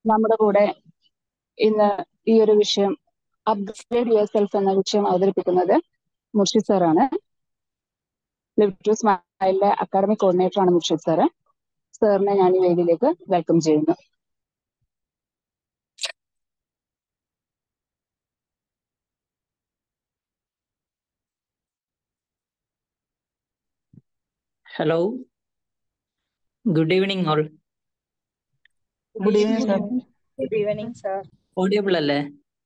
നമ്മുടെ കൂടെ ഇന്ന് ഈ ഒരു വിഷയം അപ്ഗ്രേഡ് യുവർ സെൽഫ് എന്ന വിഷയം അവതരിപ്പിക്കുന്നത് മുർഷിദ് സാറാണ് ലിവ് ടു സ്മൈലിലെ അക്കാഡമിക് കോർഡിനേറ്റർ ആണ് മുർഷിദ് സാറ് സാറിനെ ഞാൻ ഈ വേദിയിലേക്ക് വെൽക്കം ചെയ്യുന്നു Hello. Good evening all. Good evening sir good evening sir Audible അല്ലേ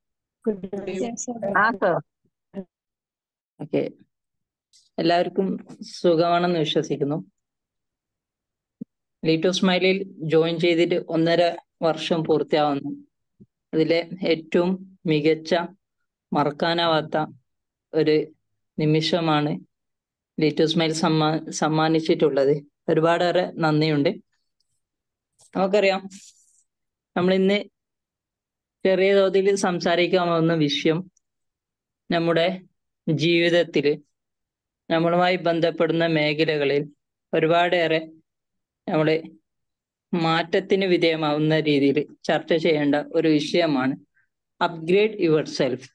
ആ സാർ ഓക്കെ എല്ലാവർക്കും സുഖമാണെന്ന് വിശ്വസിക്കുന്നു ലീറ്റോ സ്മൈലിൽ ജോയിൻ ചെയ്തിട്ട് ഒന്നര വർഷം പൂർത്തിയാവുന്നു അതിലെ ഏറ്റവും മികച്ച മറക്കാനാവാത്ത ഒരു നിമിഷമാണ് ലീറ്റോ സ്മൈൽ സമ്മാ സമ്മാനിച്ചിട്ടുള്ളത് ഒരുപാടേറെ നന്ദിയുണ്ട് നമുക്കറിയാം നമ്മൾ ഇന്ന് ചെറിയ തോതിൽ സംസാരിക്കാൻ പോകുന്ന വിഷയം നമ്മുടെ ജീവിതത്തിൽ നമ്മളുമായി ബന്ധപ്പെടുന്ന മേഖലകളിൽ ഒരുപാടേറെ നമ്മൾ മാറ്റത്തിന് വിധേയമാവുന്ന രീതിയിൽ ചർച്ച ചെയ്യേണ്ട ഒരു വിഷയമാണ് അപ്ഗ്രേഡ് യുവർ സെൽഫ്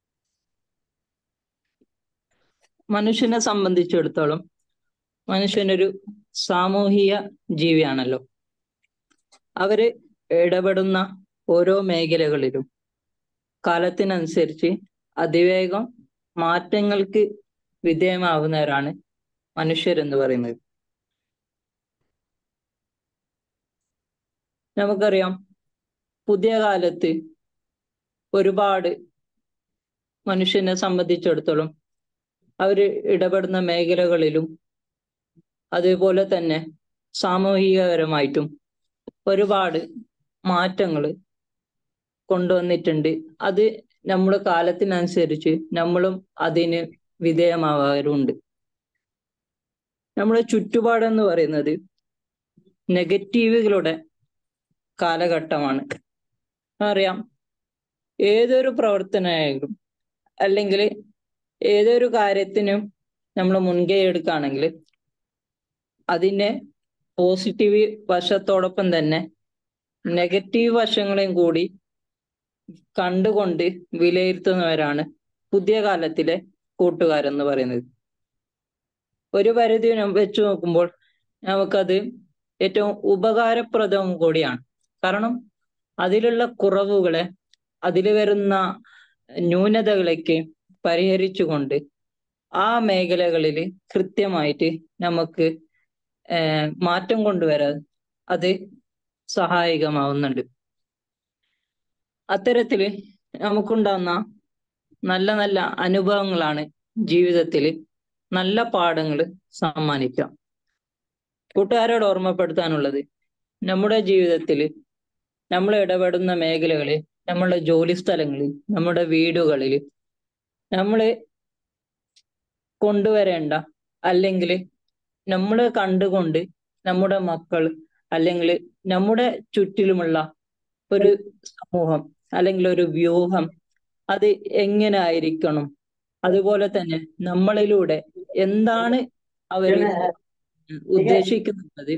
മനുഷ്യനെ സംബന്ധിച്ചിടത്തോളം മനുഷ്യനൊരു സാമൂഹിക ജീവിയാണല്ലോ അവര് ഇടപെടുന്ന ഓരോ മേഖലകളിലും കാലത്തിനനുസരിച്ച് അതിവേഗം മാറ്റങ്ങൾക്ക് വിധേയമാവുന്നവരാണ് മനുഷ്യരെന്ന് പറയുന്നത് നമുക്കറിയാം പുതിയ കാലത്ത് ഒരുപാട് മനുഷ്യനെ സംബന്ധിച്ചിടത്തോളം അവര് ഇടപെടുന്ന മേഖലകളിലും അതേപോലെ തന്നെ സാമൂഹികപരമായിട്ടും ഒരുപാട് മാറ്റങ്ങൾ കൊണ്ടുവന്നിട്ടുണ്ട് അത് നമ്മുടെ കാലത്തിനനുസരിച്ച് നമ്മളും അതിന് വിധേയമാവാറുണ്ട് നമ്മുടെ ചുറ്റുപാടെന്ന് പറയുന്നത് നെഗറ്റീവുകളുടെ കാലഘട്ടമാണ് അറിയാം ഏതൊരു പ്രവർത്തനമായാലും അല്ലെങ്കിൽ ഏതൊരു കാര്യത്തിനും നമ്മൾ മുൻകൈ എടുക്കുകയാണെങ്കിൽ അതിനെ പോസിറ്റീവ് വശത്തോടൊപ്പം തന്നെ നെഗറ്റീവ് വശങ്ങളെയും കൂടി കണ്ടുകൊണ്ട് വിലയിരുത്തുന്നവരാണ് പുതിയ കാലത്തിലെ കൂട്ടുകാരെന്ന് പറയുന്നത് ഒരു പരിധി വെച്ച് നോക്കുമ്പോൾ നമുക്കത് ഏറ്റവും ഉപകാരപ്രദവും കൂടിയാണ് കാരണം അതിലുള്ള കുറവുകളെ അതിൽ വരുന്ന ന്യൂനതകളൊക്കെ പരിഹരിച്ചുകൊണ്ട് ആ മേഖലകളിൽ കൃത്യമായിട്ട് നമുക്ക് മാറ്റം കൊണ്ടുവരാൻ അത് സഹായകമാവുന്നുണ്ട് അത്തരത്തില് നമുക്കുണ്ടാകുന്ന നല്ല നല്ല അനുഭവങ്ങളാണ് ജീവിതത്തിൽ നല്ല പാഠങ്ങൾ സമ്മാനിക്കാം കൂട്ടുകാരോട് ഓർമ്മപ്പെടുത്താനുള്ളത് നമ്മുടെ ജീവിതത്തിൽ നമ്മൾ ഇടപെടുന്ന മേഖലകളിൽ നമ്മളുടെ ജോലി സ്ഥലങ്ങളിൽ നമ്മുടെ വീടുകളിൽ നമ്മൾ കൊണ്ടുവരേണ്ട അല്ലെങ്കിൽ നമ്മൾ കണ്ടുകൊണ്ട് നമ്മുടെ മക്കൾ അല്ലെങ്കിൽ നമ്മുടെ ചുറ്റിലുമുള്ള ഒരു സമൂഹം അല്ലെങ്കിൽ ഒരു വ്യൂഹം അത് എങ്ങനെ ആയിരിക്കണം അതുപോലെ തന്നെ നമ്മളിലൂടെ എന്താണ് അവർ ഉദ്ദേശിക്കുന്നത്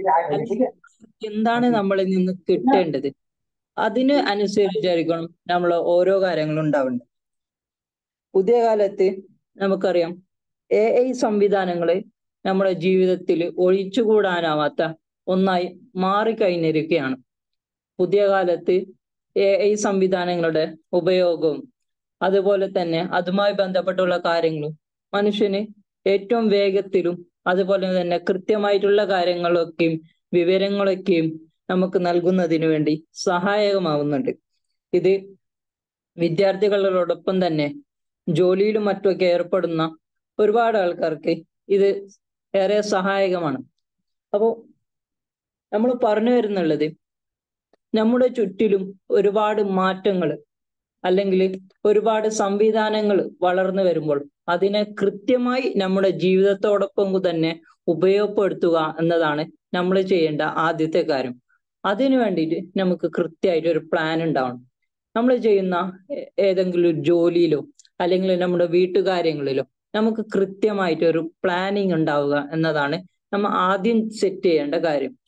എന്താണ് നമ്മളിൽ നിന്ന് കിട്ടേണ്ടത് അതിന് അനുസരിച്ചായിരിക്കണം നമ്മൾ ഓരോ കാര്യങ്ങളും ഉണ്ടാവേണ്ടത് പുതിയ കാലത്ത് നമുക്കറിയാം എ ഐ സംവിധാനങ്ങള് നമ്മുടെ ജീവിതത്തിൽ ഒഴിച്ചുകൂടാനാവാത്ത ഒന്നായി മാറിക്കഴിഞ്ഞിരിക്കുകയാണ് പുതിയ കാലത്ത് എ ഐ സംവിധാനങ്ങളുടെ ഉപയോഗവും അതുപോലെ തന്നെ അതുമായി ബന്ധപ്പെട്ടുള്ള കാര്യങ്ങളും മനുഷ്യന് ഏറ്റവും വേഗത്തിലും അതുപോലെ തന്നെ കൃത്യമായിട്ടുള്ള കാര്യങ്ങളൊക്കെയും വിവരങ്ങളൊക്കെയും നമുക്ക് നൽകുന്നതിന് വേണ്ടി സഹായകമാവുന്നുണ്ട് ഇത് വിദ്യാർത്ഥികളോടൊപ്പം തന്നെ ജോലിയിലും മറ്റുമൊക്കെ ഏർപ്പെടുന്ന ഒരുപാട് ആൾക്കാർക്ക് ഇത് ഏറെ സഹായകമാണ് അപ്പോൾ നമ്മൾ പറഞ്ഞു വരുന്നുള്ളത് നമ്മുടെ ചുറ്റിലും ഒരുപാട് മാറ്റങ്ങൾ അല്ലെങ്കിൽ ഒരുപാട് സംവിധാനങ്ങൾ വളർന്നു വരുമ്പോൾ അതിനെ കൃത്യമായി നമ്മുടെ ജീവിതത്തോടൊപ്പം തന്നെ ഉപയോഗപ്പെടുത്തുക എന്നതാണ് നമ്മൾ ചെയ്യേണ്ട ആദ്യത്തെ കാര്യം അതിനു വേണ്ടിയിട്ട് നമുക്ക് കൃത്യമായിട്ട് ഒരു പ്ലാൻ ഉണ്ടാവണം നമ്മൾ ചെയ്യുന്ന ഏതെങ്കിലും ഒരു ജോലിയിലോ അല്ലെങ്കിൽ നമ്മുടെ വീട്ടുകാര്യങ്ങളിലോ നമുക്ക് കൃത്യമായിട്ട് ഒരു പ്ലാനിങ് ഉണ്ടാവുക എന്നതാണ് നമ്മൾ ആദ്യം സെറ്റ് ചെയ്യേണ്ട കാര്യം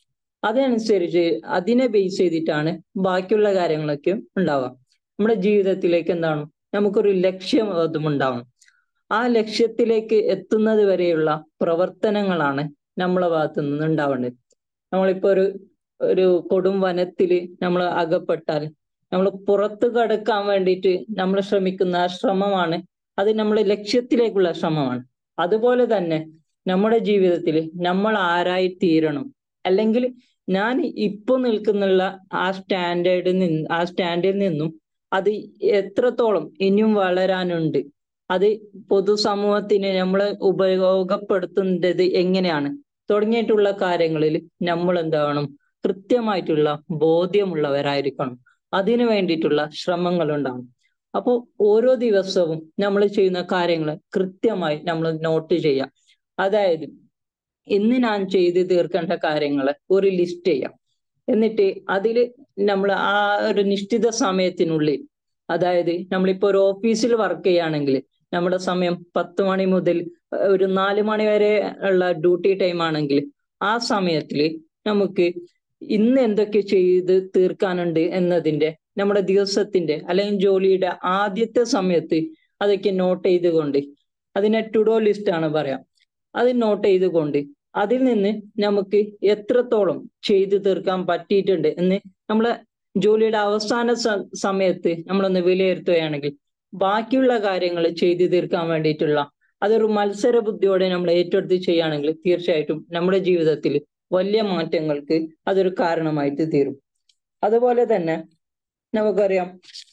അതനുസരിച്ച് അതിനെ ബേസ് ചെയ്തിട്ടാണ് ബാക്കിയുള്ള കാര്യങ്ങളൊക്കെ ഉണ്ടാവുക നമ്മുടെ ജീവിതത്തിലേക്ക് എന്താണ് നമുക്കൊരു ലക്ഷ്യം അതും ഉണ്ടാവണം ആ ലക്ഷ്യത്തിലേക്ക് എത്തുന്നത് വരെയുള്ള പ്രവർത്തനങ്ങളാണ് നമ്മളെ ഭാഗത്തു നിന്ന് ഉണ്ടാവേണ്ടത് നമ്മളിപ്പോ ഒരു ഒരു കൊടും വനത്തില് നമ്മൾ അകപ്പെട്ടാൽ നമ്മൾ പുറത്തു കടക്കാൻ വേണ്ടിയിട്ട് നമ്മൾ ശ്രമിക്കുന്ന ആ ശ്രമമാണ് അത് നമ്മുടെ ലക്ഷ്യത്തിലേക്കുള്ള ശ്രമമാണ് അതുപോലെ തന്നെ നമ്മുടെ ജീവിതത്തിൽ നമ്മൾ ആരായി തീരണം അല്ലെങ്കിൽ ഞാൻ ഇപ്പൊ നിൽക്കുന്നുള്ള ആ സ്റ്റാൻഡേർഡിൽ നിന്ന് ആ സ്റ്റാൻഡിൽ നിന്നും അത് എത്രത്തോളം ഇനിയും വളരാനുണ്ട് അത് പൊതുസമൂഹത്തിന് നമ്മൾ ഉപയോഗപ്പെടുത്തുന്നത് എങ്ങനെയാണ് തുടങ്ങിയിട്ടുള്ള കാര്യങ്ങളിൽ നമ്മൾ എന്താവണം കൃത്യമായിട്ടുള്ള ബോധ്യമുള്ളവരായിരിക്കണം അതിനു വേണ്ടിയിട്ടുള്ള ശ്രമങ്ങൾ ഉണ്ടാവണം അപ്പോൾ ഓരോ ദിവസവും നമ്മൾ ചെയ്യുന്ന കാര്യങ്ങൾ കൃത്യമായി നമ്മൾ നോട്ട് ചെയ്യാം അതായത് ഇന്ന് ഞാൻ ചെയ്ത് തീർക്കേണ്ട കാര്യങ്ങൾ ഒരു ലിസ്റ്റ് ചെയ്യാം എന്നിട്ട് അതിൽ നമ്മൾ ആ ഒരു നിശ്ചിത സമയത്തിനുള്ളിൽ അതായത് നമ്മളിപ്പോ ഒരു ഓഫീസിൽ വർക്ക് ചെയ്യുകയാണെങ്കിൽ നമ്മുടെ സമയം പത്ത് മണി മുതൽ ഒരു നാല് മണി വരെ ഉള്ള ഡ്യൂട്ടി ടൈം ആണെങ്കിൽ ആ സമയത്തിൽ നമുക്ക് ഇന്ന് എന്തൊക്കെ ചെയ്ത് തീർക്കാനുണ്ട് എന്നതിന്റെ നമ്മുടെ ദിവസത്തിന്റെ അല്ലെങ്കിൽ ജോലിയുടെ ആദ്യത്തെ സമയത്ത് അതൊക്കെ നോട്ട് ചെയ്തുകൊണ്ട് അതിനെ ടുഡോ ലിസ്റ്റ് ആണ് പറയാം അത് നോട്ട് ചെയ്തുകൊണ്ട് അതിൽ നിന്ന് നമുക്ക് എത്രത്തോളം ചെയ്തു തീർക്കാൻ പറ്റിയിട്ടുണ്ട് എന്ന് നമ്മളെ ജോലിയുടെ അവസാന സമയത്ത് നമ്മളൊന്ന് വിലയിരുത്തുകയാണെങ്കിൽ ബാക്കിയുള്ള കാര്യങ്ങൾ ചെയ്തു തീർക്കാൻ വേണ്ടിയിട്ടുള്ള അതൊരു മത്സര ബുദ്ധിയോടെ നമ്മൾ ഏറ്റെടുത്ത് ചെയ്യുകയാണെങ്കിൽ തീർച്ചയായിട്ടും നമ്മുടെ ജീവിതത്തിൽ വലിയ മാറ്റങ്ങൾക്ക് അതൊരു കാരണമായിട്ട് തീരും അതുപോലെ തന്നെ നമുക്കറിയാം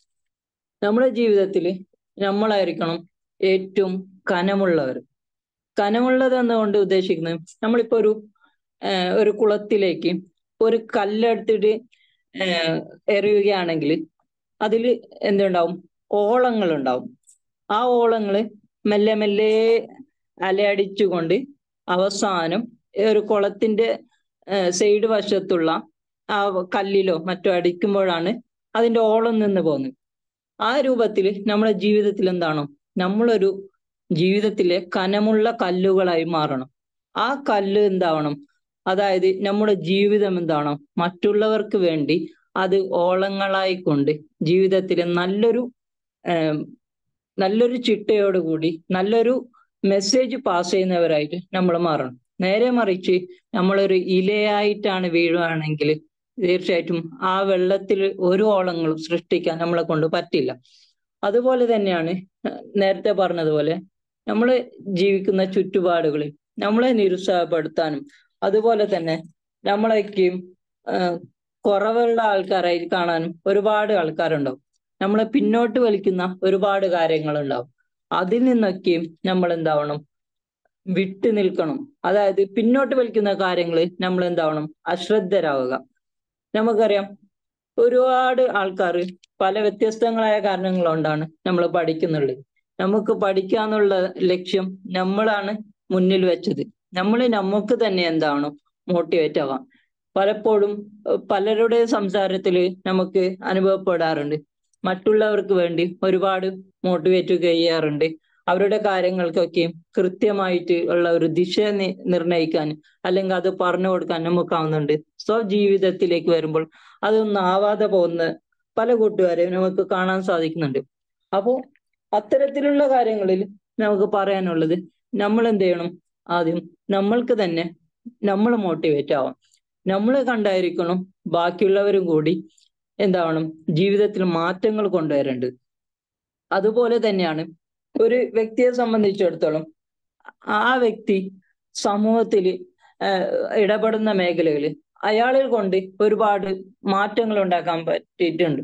നമ്മുടെ ജീവിതത്തിൽ നമ്മളായിരിക്കണം ഏറ്റവും കനമുള്ളവർ കനമുള്ളത് എന്നുകൊണ്ട് ഉദ്ദേശിക്കുന്നത് നമ്മളിപ്പോ ഒരു ഒരു കുളത്തിലേക്ക് ഒരു കല്ലെടുത്തിട്ട് എറിയുകയാണെങ്കിൽ അതിൽ എന്തുണ്ടാവും ഓളങ്ങൾ ഉണ്ടാവും ആ ഓളങ്ങള് മെല്ലെ മെല്ലെ അലയടിച്ചുകൊണ്ട് അവസാനം ഒരു കുളത്തിന്റെ സൈഡ് വശത്തുള്ള ആ കല്ലിലോ മറ്റോ അടിക്കുമ്പോഴാണ് അതിന്റെ ഓളം നിന്ന് പോകുന്നത് ആ രൂപത്തിൽ നമ്മുടെ ജീവിതത്തിൽ എന്താണോ നമ്മളൊരു ജീവിതത്തിലെ കനമുള്ള കല്ലുകളായി മാറണം ആ കല്ല് എന്താവണം അതായത് നമ്മുടെ ജീവിതം എന്താണോ മറ്റുള്ളവർക്ക് വേണ്ടി അത് ഓളങ്ങളായി കൊണ്ട് ജീവിതത്തിലെ നല്ലൊരു നല്ലൊരു ചിട്ടയോടുകൂടി നല്ലൊരു മെസ്സേജ് പാസ് ചെയ്യുന്നവരായിട്ട് നമ്മൾ മാറണം നേരെ മറിച്ച് നമ്മളൊരു ഇലയായിട്ടാണ് വീഴുകയാണെങ്കിൽ തീർച്ചയായിട്ടും ആ വെള്ളത്തിൽ ഒരു ഓളങ്ങളും സൃഷ്ടിക്കാൻ നമ്മളെ കൊണ്ട് പറ്റില്ല അതുപോലെ തന്നെയാണ് നേരത്തെ പറഞ്ഞതുപോലെ നമ്മൾ ജീവിക്കുന്ന ചുറ്റുപാടുകളിൽ നമ്മളെ നിരുത്സാഹപ്പെടുത്താനും അതുപോലെ തന്നെ നമ്മളൊക്കെയും കുറവുള്ള ആൾക്കാരായി കാണാനും ഒരുപാട് ആൾക്കാരുണ്ടാവും നമ്മളെ പിന്നോട്ട് വലിക്കുന്ന ഒരുപാട് കാര്യങ്ങൾ ഉണ്ടാവും അതിൽ നിന്നൊക്കെയും നമ്മൾ എന്താവണം വിട്ടു നിൽക്കണം അതായത് പിന്നോട്ട് വലിക്കുന്ന കാര്യങ്ങൾ നമ്മൾ എന്താവണം അശ്രദ്ധരാവുക നമുക്കറിയാം ഒരുപാട് ആൾക്കാർ പല വ്യത്യസ്തങ്ങളായ കാരണങ്ങൾ കൊണ്ടാണ് നമ്മൾ പഠിക്കുന്നുള്ളത് നമുക്ക് പഠിക്കാന്നുള്ള ലക്ഷ്യം നമ്മളാണ് മുന്നിൽ വെച്ചത് നമ്മൾ നമുക്ക് തന്നെ എന്താവണം മോട്ടിവേറ്റ് ആവാം പലപ്പോഴും പലരുടെ സംസാരത്തിൽ നമുക്ക് അനുഭവപ്പെടാറുണ്ട് മറ്റുള്ളവർക്ക് വേണ്ടി ഒരുപാട് മോട്ടിവേറ്റ് ചെയ്യാറുണ്ട് അവരുടെ കാര്യങ്ങൾക്കൊക്കെ കൃത്യമായിട്ട് ഉള്ള ഒരു ദിശ നിർണ്ണയിക്കാൻ അല്ലെങ്കിൽ അത് പറഞ്ഞു കൊടുക്കാൻ നമുക്കാവുന്നുണ്ട് സ്വജീവിതത്തിലേക്ക് വരുമ്പോൾ അതൊന്നും ആവാതെ പോകുന്ന പല കൂട്ടുകാരെയും നമുക്ക് കാണാൻ സാധിക്കുന്നുണ്ട് അപ്പോ അത്തരത്തിലുള്ള കാര്യങ്ങളിൽ നമുക്ക് പറയാനുള്ളത് നമ്മൾ എന്ത് ചെയ്യണം ആദ്യം നമ്മൾക്ക് തന്നെ നമ്മൾ മോട്ടിവേറ്റ് ആവാം നമ്മൾ കണ്ടായിരിക്കണം ബാക്കിയുള്ളവരും കൂടി എന്താവണം ജീവിതത്തിൽ മാറ്റങ്ങൾ കൊണ്ടുവരേണ്ടത് അതുപോലെ തന്നെയാണ് ഒരു വ്യക്തിയെ സംബന്ധിച്ചിടത്തോളം ആ വ്യക്തി സമൂഹത്തിൽ ഇടപെടുന്ന മേഖലകളിൽ അയാളിൽ കൊണ്ട് ഒരുപാട് മാറ്റങ്ങൾ ഉണ്ടാക്കാൻ പറ്റിയിട്ടുണ്ട്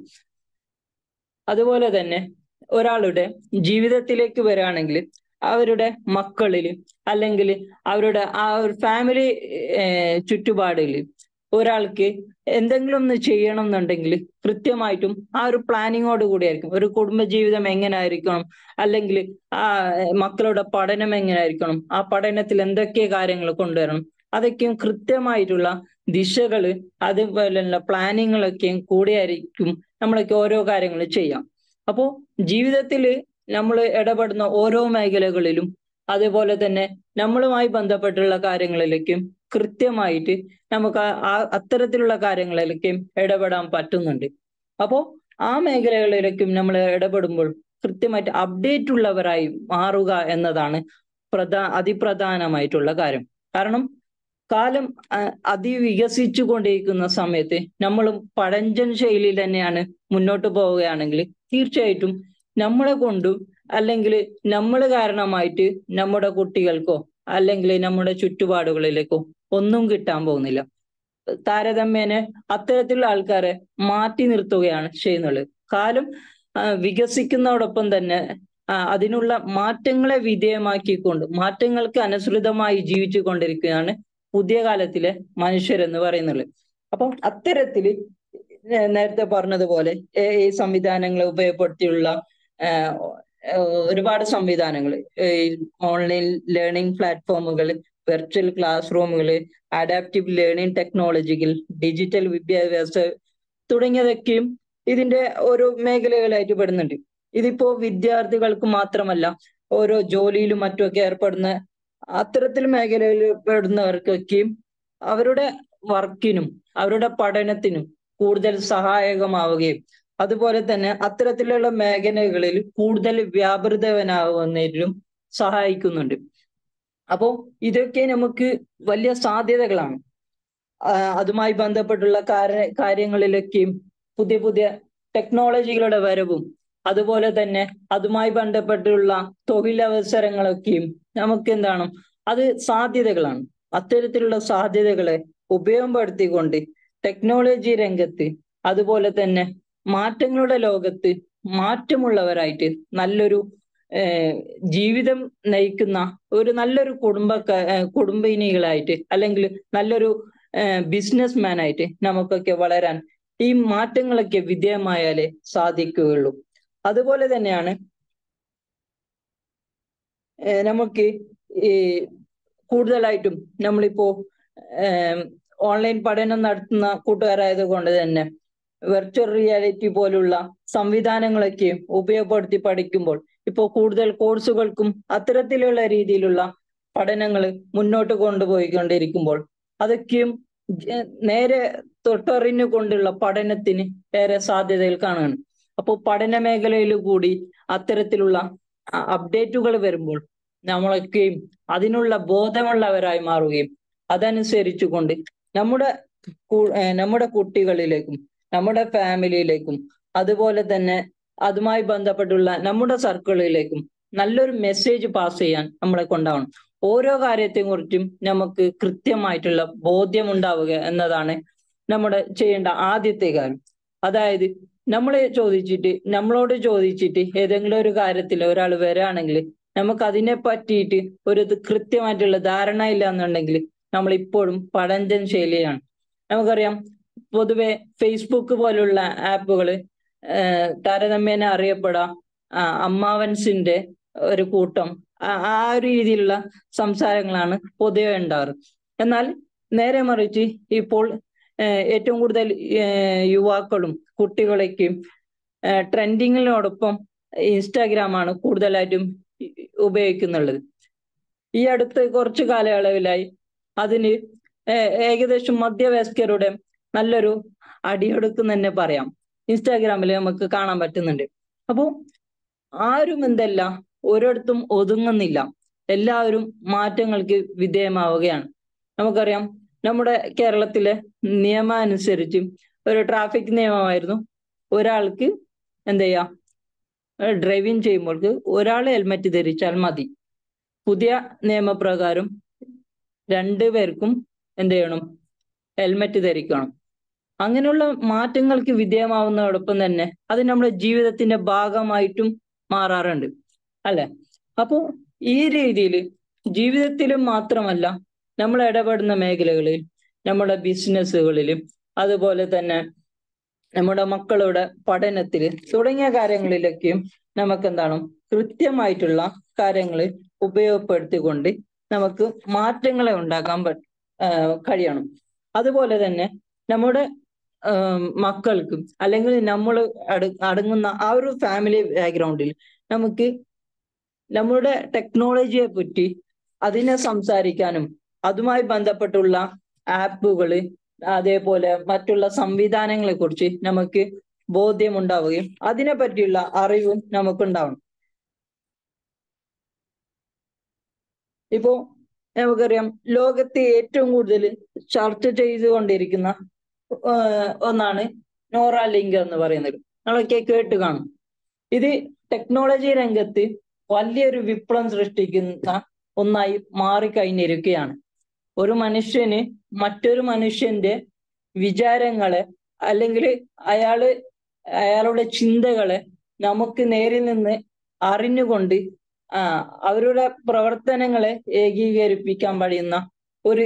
അതുപോലെ തന്നെ ഒരാളുടെ ജീവിതത്തിലേക്ക് വരികയാണെങ്കിൽ അവരുടെ മക്കളിൽ അല്ലെങ്കിൽ അവരുടെ ആ ഒരു ഫാമിലി ചുറ്റുപാടിൽ ഒരാൾക്ക് എന്തെങ്കിലും ഒന്ന് ചെയ്യണം എന്നുണ്ടെങ്കിൽ കൃത്യമായിട്ടും ആ ഒരു പ്ലാനിങ്ങോട് കൂടിയായിരിക്കും ഒരു കുടുംബജീവിതം എങ്ങനെ ആയിരിക്കണം അല്ലെങ്കിൽ ആ മക്കളുടെ പഠനം എങ്ങനെ ആയിരിക്കണം ആ പഠനത്തിൽ എന്തൊക്കെ കാര്യങ്ങൾ കൊണ്ടുവരണം അതൊക്കെയും കൃത്യമായിട്ടുള്ള ദിശകള് അതുപോലെയുള്ള പ്ലാനിങ്ങളൊക്കെയും കൂടിയായിരിക്കും നമ്മളൊക്കെ ഓരോ കാര്യങ്ങൾ ചെയ്യാം അപ്പോ ജീവിതത്തിൽ നമ്മൾ ഇടപെടുന്ന ഓരോ മേഖലകളിലും അതുപോലെ തന്നെ നമ്മളുമായി ബന്ധപ്പെട്ടുള്ള കാര്യങ്ങളിലേക്കും കൃത്യമായിട്ട് നമുക്ക് ആ- ആ അത്തരത്തിലുള്ള കാര്യങ്ങളിലേക്കും ഇടപെടാൻ പറ്റുന്നുണ്ട് അപ്പോ ആ മേഖലകളിലേക്കും നമ്മൾ ഇടപെടുമ്പോൾ കൃത്യമായിട്ട് അപ്ഡേറ്റ് ഉള്ളവരായി മാറുക എന്നതാണ് പ്രധാ അതിപ്രധാനമായിട്ടുള്ള കാര്യം കാരണം കാലം ആ, അതിവികസിച്ചു കൊണ്ടിരിക്കുന്ന സമയത്ത് നമ്മളും പഴഞ്ചൻ ശൈലിയിൽ തന്നെയാണ് മുന്നോട്ട് പോവുകയാണെങ്കിൽ തീർച്ചയായിട്ടും നമ്മളെ കൊണ്ടും അല്ലെങ്കിൽ നമ്മൾ കാരണമായിട്ട് നമ്മുടെ കുട്ടികൾക്കോ അല്ലെങ്കിൽ നമ്മുടെ ചുറ്റുപാടുകളിലേക്കോ ഒന്നും കിട്ടാൻ പോകുന്നില്ല താരതമ്യേന അത്തരത്തിലുള്ള ആൾക്കാരെ മാറ്റി നിർത്തുകയാണ് ചെയ്യുന്നത് കാലം ആ, വികസിക്കുന്നതോടൊപ്പം തന്നെ ആ, അതിനുള്ള മാറ്റങ്ങളെ വിധേയമാക്കിക്കൊണ്ട് മാറ്റങ്ങൾക്ക് അനുസൃതമായി ജീവിച്ചു കൊണ്ടിരിക്കുകയാണ് പുതിയ കാലത്തിലെ മനുഷ്യരെന്ന് പറയുന്നത് അപ്പം അത്തരത്തില് നേ- നേരത്തെ പറഞ്ഞതുപോലെ എ ഐ സംവിധാനങ്ങളെ ഉപയോഗപ്പെടുത്തിയുള്ള ആ, ആ, ഒരുപാട് സംവിധാനങ്ങൾ ഓൺലൈൻ ലേണിംഗ് പ്ലാറ്റ്ഫോമുകൾ വെർച്വൽ ക്ലാസ് റൂമുകൾ അഡാപ്റ്റീവ് ലേണിംഗ് ടെക്നോളജികൾ ഡിജിറ്റൽ വിദ്യാഭ്യാസ തുടങ്ങിയതൊക്കെയും ഇതിന്റെ ഓരോ മേഖലകളായിട്ട് പെടുന്നുണ്ട് ഇതിപ്പോ വിദ്യാർത്ഥികൾക്ക് മാത്രമല്ല ഓരോ ജോലിയിലും മറ്റുമൊക്കെ ഏർപ്പെടുന്ന അത്തരത്തിൽ മേഖലയിൽ പെടുന്നവർക്കൊക്കെയും അവരുടെ വർക്കിനും അവരുടെ പഠനത്തിനും കൂടുതൽ സഹായകമാവുകയും അതുപോലെ തന്നെ അത്തരത്തിലുള്ള മേഖലകളിൽ കൂടുതൽ വ്യാപൃതവനാവുന്നതിലും സഹായിക്കുന്നുണ്ട് അപ്പോ ഇതൊക്കെ നമുക്ക് വലിയ സാധ്യതകളാണ് ആ, അതുമായി ബന്ധപ്പെട്ടുള്ള കാര്യ കാര്യങ്ങളിലൊക്കെയും പുതിയ പുതിയ ടെക്നോളജികളുടെ വരവും അതുപോലെ തന്നെ അതുമായി ബന്ധപ്പെട്ടുള്ള തൊഴിലവസരങ്ങളൊക്കെയും നമുക്ക് എന്താണ് അത് സാധ്യതകളാണ് അത്തരത്തിലുള്ള സാധ്യതകളെ ഉപയോഗപ്പെടുത്തിക്കൊണ്ട് ടെക്നോളജി രംഗത്ത് അതുപോലെ തന്നെ മാറ്റങ്ങളുടെ ലോകത്ത് മാറ്റമുള്ളവരായിട്ട് നല്ലൊരു ഏർ ജീവിതം നയിക്കുന്ന ഒരു നല്ലൊരു കുടുംബ കുടുംബിനികളായിട്ട് അല്ലെങ്കിൽ നല്ലൊരു ബിസിനസ് മാൻ ആയിട്ട് നമുക്കൊക്കെ വളരാൻ ഈ മാറ്റങ്ങളൊക്കെ വിധേയമായാലേ സാധിക്കുകയുള്ളൂ അതുപോലെ തന്നെയാണ് ഏർ നമുക്ക് ഈ കൂടുതലായിട്ടും നമ്മളിപ്പോ ഓൺലൈൻ പഠനം നടത്തുന്ന കൂട്ടുകാരായത് കൊണ്ട് തന്നെ വെർച്വൽ റിയാലിറ്റി പോലുള്ള സംവിധാനങ്ങളൊക്കെ ഉപയോഗപ്പെടുത്തി പഠിക്കുമ്പോൾ ഇപ്പോ കൂടുതൽ കോഴ്സുകൾക്കും അത്തരത്തിലുള്ള രീതിയിലുള്ള പഠനങ്ങൾ മുന്നോട്ട് കൊണ്ടുപോയിക്കൊണ്ടിരിക്കുമ്പോൾ അതൊക്കെയും ജ- നേരെ തൊട്ടറിഞ്ഞു കൊണ്ടുള്ള പഠനത്തിന് ഏറെ സാധ്യതകൾ കാണുകയാണ് അപ്പോൾ പഠന മേഖലയിൽ കൂടി അത്തരത്തിലുള്ള അപ്ഡേറ്റുകൾ വരുമ്പോൾ നമ്മളൊക്കെയും അതിനുള്ള ബോധമുള്ളവരായി മാറുകയും അതനുസരിച്ചുകൊണ്ട് നമ്മുടെ കു- ഏർ നമ്മുടെ കുട്ടികളിലേക്കും നമ്മുടെ ഫാമിലിയിലേക്കും അതുപോലെ തന്നെ അതുമായി ബന്ധപ്പെട്ടുള്ള നമ്മുടെ സർക്കിളിലേക്കും നല്ലൊരു മെസ്സേജ് പാസ് ചെയ്യാൻ നമ്മളെ കൊണ്ടാവണം ഓരോ കാര്യത്തെ കുറിച്ചും നമുക്ക് കൃത്യമായിട്ടുള്ള ബോധ്യമുണ്ടാവുക എന്നതാണ് നമ്മുടെ ചെയ്യേണ്ട ആദ്യത്തെ കാര്യം അതായത് നമ്മളെ ചോദിച്ചിട്ട് നമ്മളോട് ചോദിച്ചിട്ട് ഏതെങ്കിലും ഒരു കാര്യത്തിൽ ഒരാൾ വരാണെങ്കിൽ നമുക്ക് അതിനെ പറ്റിയിട്ട് ഒരു ഇത് കൃത്യമായിട്ടുള്ള ധാരണ ഇല്ല എന്നുണ്ടെങ്കിൽ നമ്മൾ ഇപ്പോഴും പഴഞ്ചൻ ശൈലിയാണ് നമുക്കറിയാം പൊതുവെ ഫേസ്ബുക്ക് പോലുള്ള ആപ്പുകൾ താരതമ്യേന അറിയപ്പെടാം ആ, അമ്മാവൻസിന്റെ ഒരു കൂട്ടം ആ- ആ ഒരു രീതിയിലുള്ള സംസാരങ്ങളാണ് പൊതുവെ ഉണ്ടാറ് എന്നാൽ നേരെ മറിച്ച് ഇപ്പോൾ ഏഹ്, ഏറ്റവും കൂടുതൽ ഏഹ്, യുവാക്കളും കുട്ടികളൊക്കെയും ട്രെൻഡിങ്ങിനോടൊപ്പം ഇൻസ്റ്റാഗ്രാമാണ് കൂടുതലായിട്ടും ഉപയോഗിക്കുന്നുള്ളത് ഈ അടുത്ത കുറച്ചു കാലയളവിലായി അതിന് ഏ- ഏകദേശം മധ്യവയസ്കരുടെ നല്ലൊരു അടിയൊടുക്കും തന്നെ പറയാം ഇൻസ്റ്റാഗ്രാമിൽ നമുക്ക് കാണാൻ പറ്റുന്നുണ്ട് അപ്പോ ആരും എന്തല്ല ഒരിടത്തും ഒതുങ്ങുന്നില്ല എല്ലാവരും മാറ്റങ്ങൾക്ക് വിധേയമാവുകയാണ് നമുക്കറിയാം നമ്മുടെ കേരളത്തിലെ നിയമം അനുസരിച്ച് ഒരു ട്രാഫിക് നിയമമായിരുന്നു ഒരാൾക്ക് എന്ത് ചെയ്യാം ഡ്രൈവിംഗ് ചെയ്യുമ്പോൾ ഒരാൾ ഹെൽമെറ്റ് ധരിച്ചാൽ മതി പുതിയ നിയമപ്രകാരം രണ്ടു പേർക്കും എന്ത് ചെയ്യണം ഹെൽമെറ്റ് ധരിക്കണം അങ്ങനെയുള്ള മാറ്റങ്ങൾക്ക് വിധേയമാവുന്നതോടൊപ്പം തന്നെ അത് നമ്മുടെ ജീവിതത്തിന്റെ ഭാഗമായിട്ടും മാറാറുണ്ട് അല്ലെ അപ്പോ ഈ രീതിയിൽ ജീവിതത്തിലും മാത്രമല്ല നമ്മൾ ഇടപെടുന്ന മേഖലകളിൽ നമ്മുടെ ബിസിനസ്സുകളിലും അതുപോലെ തന്നെ നമ്മുടെ മക്കളുടെ പഠനത്തില് തുടങ്ങിയ കാര്യങ്ങളിലൊക്കെയും നമുക്ക് എന്താണ് കൃത്യമായിട്ടുള്ള കാര്യങ്ങൾ ഉപയോഗപ്പെടുത്തിക്കൊണ്ട് നമുക്ക് മാറ്റങ്ങളെ ഉണ്ടാക്കാൻ പ ആഹ് കഴിയണം അതുപോലെ തന്നെ നമ്മുടെ ആം, മക്കൾക്കും അല്ലെങ്കിൽ നമ്മൾ അട അടങ്ങുന്ന ആ ഒരു ഫാമിലി ബാക്ക്ഗ്രൗണ്ടിൽ നമുക്ക് നമ്മുടെ ടെക്നോളജിയെ പറ്റി അതിനെ സംസാരിക്കാനും അതുമായി ബന്ധപ്പെട്ടുള്ള ആപ്പുകള് അതേപോലെ മറ്റുള്ള സംവിധാനങ്ങളെ കുറിച്ച് നമുക്ക് ബോധ്യമുണ്ടാവുകയും അതിനെ പറ്റിയുള്ള അറിവും നമുക്കുണ്ടാവണം ഇപ്പോ നമുക്കറിയാം ലോകത്തെ ഏറ്റവും കൂടുതൽ ചർച്ച ചെയ്തുകൊണ്ടിരിക്കുന്ന ആഹ് ഒന്നാണ് നോറ ലിങ്ക് എന്ന് പറയുന്നത് നമ്മളൊക്കെ കേട്ട് കാണും ഇത് ടെക്നോളജി രംഗത്ത് വലിയൊരു വിപ്ലവം സൃഷ്ടിക്കുന്ന ഒന്നായി മാറിക്കഴിഞ്ഞിരിക്കുകയാണ് ഒരു മനുഷ്യന് മറ്റൊരു മനുഷ്യന്റെ വിചാരങ്ങളെ അല്ലെങ്കിൽ അയാള് അയാളുടെ ചിന്തകളെ നമുക്ക് നേരിൽ നിന്ന് അറിഞ്ഞുകൊണ്ട് ആ അവരുടെ പ്രവർത്തനങ്ങളെ ഏകീകരിപ്പിക്കാൻ കഴിയുന്ന ഒരു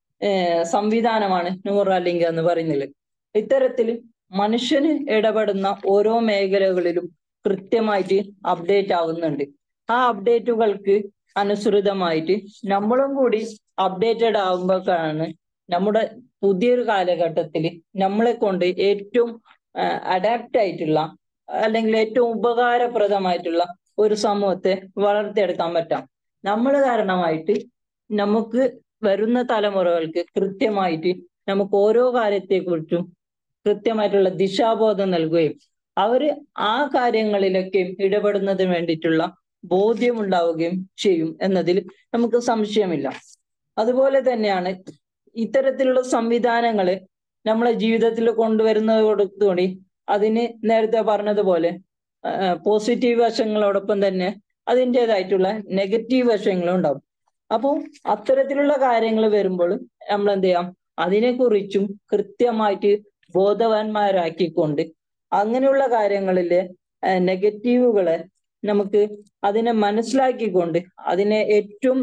ഏർ സംവിധാനമാണ് നൂറ ലിങ്ക് എന്ന് പറയുന്നത് ഇത്തരത്തിൽ മനുഷ്യന് ഇടപെടുന്ന ഓരോ മേഖലകളിലും കൃത്യമായിട്ട് അപ്ഡേറ്റ് ആവുന്നുണ്ട് ആ അപ്ഡേറ്റുകൾക്ക് അനുസൃതമായിട്ട് നമ്മളും കൂടി അപ്ഡേറ്റഡ് ആകുമ്പോഴാണ് നമ്മുടെ പുതിയൊരു കാലഘട്ടത്തിൽ നമ്മളെ കൊണ്ട് ഏറ്റവും അഡാപ്റ്റ് ആയിട്ടുള്ള അല്ലെങ്കിൽ ഏറ്റവും ഉപകാരപ്രദമായിട്ടുള്ള ഒരു സമൂഹത്തെ വളർത്തിയെടുക്കാൻ പറ്റാം നമ്മൾ കാരണമായിട്ട് നമുക്ക് വരുന്ന തലമുറകൾക്ക് കൃത്യമായിട്ട് നമുക്ക് ഓരോ കാര്യത്തെക്കുറിച്ചും കൃത്യമായിട്ടുള്ള ദിശാബോധം നൽകുകയും അവര് ആ കാര്യങ്ങളിലൊക്കെ ഇടപെടുന്നതിന് വേണ്ടിയിട്ടുള്ള ബോധ്യം ഉണ്ടാവുകയും ചെയ്യും എന്നതിൽ നമുക്ക് സംശയമില്ല അതുപോലെ തന്നെയാണ് ഇത്തരത്തിലുള്ള സംവിധാനങ്ങള് നമ്മളെ ജീവിതത്തിൽ കൊണ്ടുവരുന്നതോടുകൂടി അതിന് നേരത്തെ പറഞ്ഞതുപോലെ പോസിറ്റീവ് വശങ്ങളോടൊപ്പം തന്നെ അതിൻ്റെതായിട്ടുള്ള നെഗറ്റീവ് വശങ്ങളും ഉണ്ടാവും അപ്പോൾ അത്തരത്തിലുള്ള കാര്യങ്ങൾ വരുമ്പോൾ നമ്മൾ എന്ത് ചെയ്യാം അതിനെക്കുറിച്ചും കൃത്യമായിട്ട് ബോധവാന്മാരാക്കിക്കൊണ്ട് അങ്ങനെയുള്ള കാര്യങ്ങളിലെ നെഗറ്റീവുകളെ നമുക്ക് അതിനെ മനസ്സിലാക്കിക്കൊണ്ട് അതിനെ ഏറ്റവും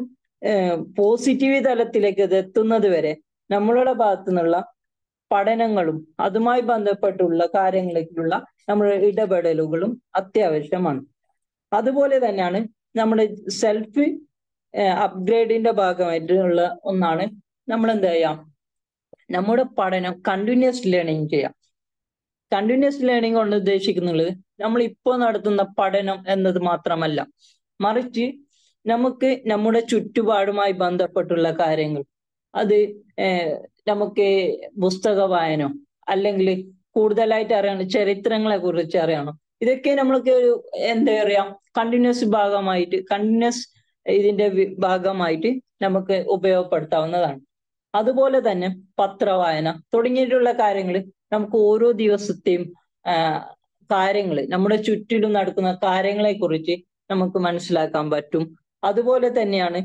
പോസിറ്റീവ് തലത്തിലേക്ക് ഇത് എത്തുന്നത് വരെ നമ്മളുടെ ഭാഗത്തു നിന്നുള്ള പഠനങ്ങളും അതുമായി ബന്ധപ്പെട്ടുള്ള കാര്യങ്ങളിലുള്ള നമ്മുടെ ഇടപെടലുകളും അത്യാവശ്യമാണ് അതുപോലെ തന്നെയാണ് നമ്മുടെ സെൽഫ് അപ്ഗ്രേഡിന്റെ ഭാഗമായിട്ടുള്ള ഒന്നാണ് നമ്മൾ എന്താ ചെയ്യാം നമ്മുടെ പഠനം കണ്ടിന്യൂസ് ലേണിംഗ് ചെയ്യാം കണ്ടിന്യൂസ് ലേണിംഗ് കൊണ്ട് ഉദ്ദേശിക്കുന്നുള്ളത് നമ്മൾ ഇപ്പോൾ നടത്തുന്ന പഠനം എന്നത് മാത്രമല്ല മറിച്ച് നമുക്ക് നമ്മുടെ ചുറ്റുപാടുമായി ബന്ധപ്പെട്ടുള്ള കാര്യങ്ങൾ അത് നമുക്ക് പുസ്തക വായനോ അല്ലെങ്കിൽ കൂടുതലായിട്ട് അറിയണം ചരിത്രങ്ങളെ കുറിച്ച് അറിയണം ഇതൊക്കെ നമ്മൾക്ക് ഒരു എന്താ പറയാ കണ്ടിന്യൂസ് ഭാഗമായിട്ട് കണ്ടിന്യൂസ് ഇതിന്റെ ഭാഗമായിട്ട് നമുക്ക് ഉപയോഗപ്പെടുത്താവുന്നതാണ് അതുപോലെ തന്നെ പത്രവായന തുടങ്ങിയിട്ടുള്ള കാര്യങ്ങൾ നമുക്ക് ഓരോ ദിവസത്തെയും കാര്യങ്ങൾ നമ്മുടെ ചുറ്റിലും നടക്കുന്ന കാര്യങ്ങളെ കുറിച്ച് നമുക്ക് മനസ്സിലാക്കാൻ പറ്റും അതുപോലെ തന്നെയാണ്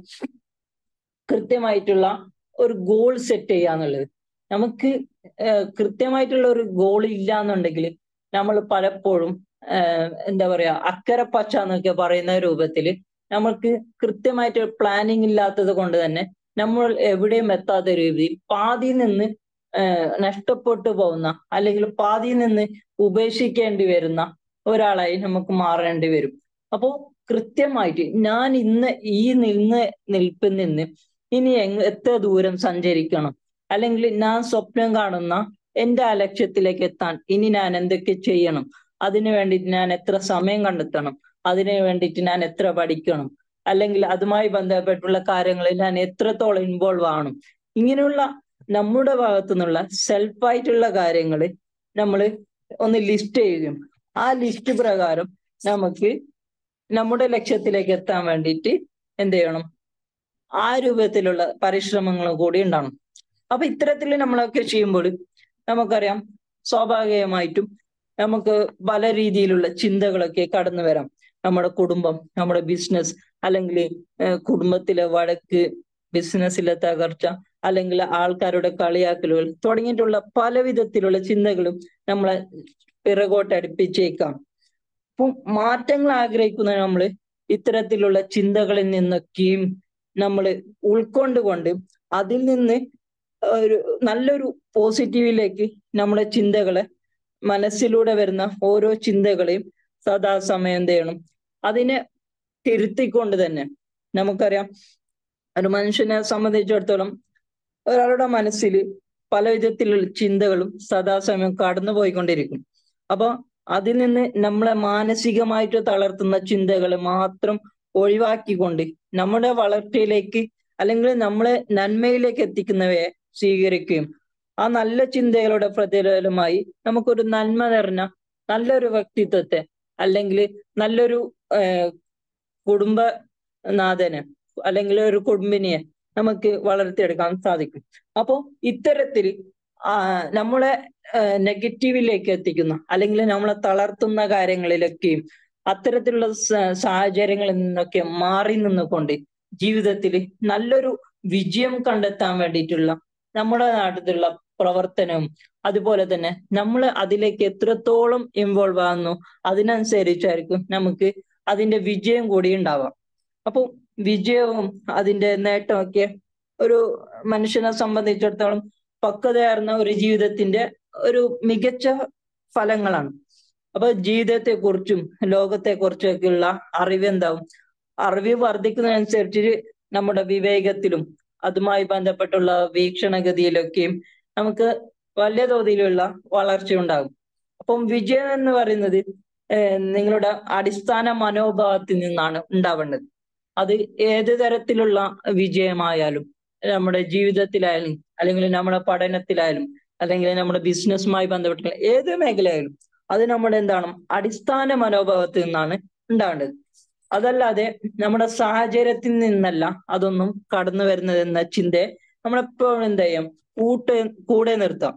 കൃത്യമായിട്ടുള്ള ഒരു ഗോൾ സെറ്റ് ചെയ്യാന്നുള്ളത് നമുക്ക് കൃത്യമായിട്ടുള്ള ഒരു ഗോൾ ഇല്ല എന്നുണ്ടെങ്കിൽ നമ്മൾ പലപ്പോഴും എന്താ പറയാ അക്കരെ പച്ച എന്നൊക്കെ പറയുന്ന രൂപത്തിൽ നമ്മൾക്ക് കൃത്യമായിട്ട് പ്ലാനിങ് ഇല്ലാത്തത് കൊണ്ട് തന്നെ നമ്മൾ എവിടെയും എത്താത്ത രീതിയിൽ പാതിയിൽ നിന്ന് നഷ്ടപ്പെട്ടു പോകുന്ന അല്ലെങ്കിൽ പാതിയിൽ നിന്ന് ഉപേക്ഷിക്കേണ്ടി വരുന്ന ഒരാളായി നമുക്ക് മാറേണ്ടി വരും അപ്പോൾ കൃത്യമായിട്ട് ഞാൻ ഇന്ന് ഈ നിന്ന് നിൽപ്പിൽ നിന്ന് ഇനി എങ് എത്ര ദൂരം സഞ്ചരിക്കണം അല്ലെങ്കിൽ ഞാൻ സ്വപ്നം കാണുന്ന എന്റെ ആ ലക്ഷ്യത്തിലേക്ക് എത്താൻ ഇനി ഞാൻ എന്തൊക്കെ ചെയ്യണം അതിനു വേണ്ടിയിട്ട് ഞാൻ എത്ര സമയം കണ്ടെത്തണം അതിനു വേണ്ടിയിട്ട് ഞാൻ എത്ര പഠിക്കണം അല്ലെങ്കിൽ അതുമായി ബന്ധപ്പെട്ടുള്ള കാര്യങ്ങളിൽ ഞാൻ എത്രത്തോളം ഇൻവോൾവ് ആവണം ഇങ്ങനെയുള്ള നമ്മുടെ ഭാഗത്തു നിന്നുള്ള സെൽഫായിട്ടുള്ള കാര്യങ്ങൾ നമ്മൾ ഒന്ന് ലിസ്റ്റ് ചെയ്യുകയും ആ ലിസ്റ്റ് പ്രകാരം നമുക്ക് നമ്മുടെ ലക്ഷ്യത്തിലേക്ക് എത്താൻ വേണ്ടിയിട്ട് എന്ത് ചെയ്യണം ആ രൂപത്തിലുള്ള പരിശ്രമങ്ങളും കൂടി ഉണ്ടാവണം അപ്പൊ ഇത്തരത്തിൽ നമ്മളൊക്കെ ചെയ്യുമ്പോൾ നമുക്കറിയാം സ്വാഭാവികമായിട്ടും നമുക്ക് പല രീതിയിലുള്ള ചിന്തകളൊക്കെ കടന്നു വരാം നമ്മുടെ കുടുംബം നമ്മുടെ ബിസിനസ് അല്ലെങ്കിൽ കുടുംബത്തിലെ വഴക്ക് ബിസിനസ്സിലെ തകർച്ച അല്ലെങ്കിൽ ആൾക്കാരുടെ കളിയാക്കലുകൾ തുടങ്ങിയിട്ടുള്ള പല വിധത്തിലുള്ള ചിന്തകളും നമ്മളെ പിറകോട്ട് അടുപ്പിച്ചേക്കാം അപ്പം മാറ്റങ്ങൾ ആഗ്രഹിക്കുന്ന നമ്മൾ ഇത്തരത്തിലുള്ള ചിന്തകളിൽ നിന്നൊക്കെയും നമ്മൾ ഉൾക്കൊണ്ടുകൊണ്ട് അതിൽ നിന്ന് ഒരു നല്ലൊരു പോസിറ്റീവിലേക്ക് നമ്മുടെ ചിന്തകളെ മനസ്സിലൂടെ വരുന്ന ഓരോ ചിന്തകളെയും സദാസമയം എന്ത് ചെയ്യണം അതിനെ തിരുത്തിക്കൊണ്ട് തന്നെ നമുക്കറിയാം ഒരു മനുഷ്യനെ സംബന്ധിച്ചിടത്തോളം ഒരാളുടെ മനസ്സിൽ പല വിധത്തിലുള്ള ചിന്തകളും സദാസമയം കടന്നു പോയിക്കൊണ്ടിരിക്കും അപ്പൊ അതിൽ നിന്ന് നമ്മളെ മാനസികമായിട്ട് തളർത്തുന്ന ചിന്തകൾ മാത്രം ഒഴിവാക്കിക്കൊണ്ട് നമ്മുടെ വളർച്ചയിലേക്ക് അല്ലെങ്കിൽ നമ്മളെ നന്മയിലേക്ക് എത്തിക്കുന്നവയെ സ്വീകരിക്കുകയും ആ നല്ല ചിന്തകളുടെ പ്രതിഫലമായി നമുക്കൊരു നന്മ നിറഞ്ഞ നല്ലൊരു വ്യക്തിത്വത്തെ അല്ലെങ്കിൽ നല്ലൊരു ഏഹ് കുടുംബനാഥനെ അല്ലെങ്കിൽ ഒരു കുടുംബിനിയെ നമുക്ക് വളർത്തിയെടുക്കാൻ സാധിക്കും അപ്പോ ഇത്തരത്തിൽ ആ നമ്മളെ നെഗറ്റീവിലേക്ക് എത്തിക്കുന്ന അല്ലെങ്കിൽ നമ്മളെ തളർത്തുന്ന കാര്യങ്ങളിലൊക്കെയും അത്തരത്തിലുള്ള സ- സാഹചര്യങ്ങളിൽ നിന്നൊക്കെ മാറി നിന്നുകൊണ്ട് ജീവിതത്തിൽ നല്ലൊരു വിജയം കണ്ടെത്താൻ വേണ്ടിയിട്ടുള്ള നമ്മുടെ നാട്ടിലുള്ള പ്രവർത്തനവും അതുപോലെ തന്നെ നമ്മൾ അതിലേക്ക് എത്രത്തോളം ഇൻവോൾവ് ആകുന്നു അതിനനുസരിച്ചായിരിക്കും നമുക്ക് അതിന്റെ വിജയം കൂടി ഉണ്ടാവാം അപ്പൊ വിജയവും അതിന്റെ നേട്ടമൊക്കെ ഒരു മനുഷ്യനെ സംബന്ധിച്ചിടത്തോളം പക്വതയാർന്ന ഒരു ജീവിതത്തിന്റെ ഒരു മികച്ച ഫലങ്ങളാണ് അപ്പൊ ജീവിതത്തെ കുറിച്ചും ലോകത്തെ കുറിച്ചൊക്കെയുള്ള അറിവ് എന്താവും അറിവ് വർദ്ധിക്കുന്നതനുസരിച്ച് നമ്മുടെ വിവേകത്തിലും അതുമായി ബന്ധപ്പെട്ടുള്ള വീക്ഷണഗതിയിലൊക്കെയും നമുക്ക് വലിയ തോതിലുള്ള വളർച്ച ഉണ്ടാകും അപ്പം വിജയം എന്ന് പറയുന്നത് ഏഹ് നിങ്ങളുടെ അടിസ്ഥാന മനോഭാവത്തിൽ നിന്നാണ് ഉണ്ടാവേണ്ടത് അത് ഏത് തരത്തിലുള്ള വിജയമായാലും നമ്മുടെ ജീവിതത്തിലായാലും അല്ലെങ്കിൽ നമ്മുടെ പഠനത്തിലായാലും അല്ലെങ്കിൽ നമ്മുടെ ബിസിനസ്സുമായി ബന്ധപ്പെട്ടുള്ള ഏത് മേഖലയായാലും അത് നമ്മുടെ എന്താണ് അടിസ്ഥാന മനോഭാവത്തിൽ നിന്നാണ് ഉണ്ടാവേണ്ടത് അതല്ലാതെ നമ്മുടെ സാഹചര്യത്തിൽ നിന്നല്ല അതൊന്നും കടന്നു വരുന്നത് എന്ന ചിന്തയെ നമ്മളെപ്പോഴും എന്ത് ചെയ്യാം കൂട്ട് കൂടെ നിർത്താം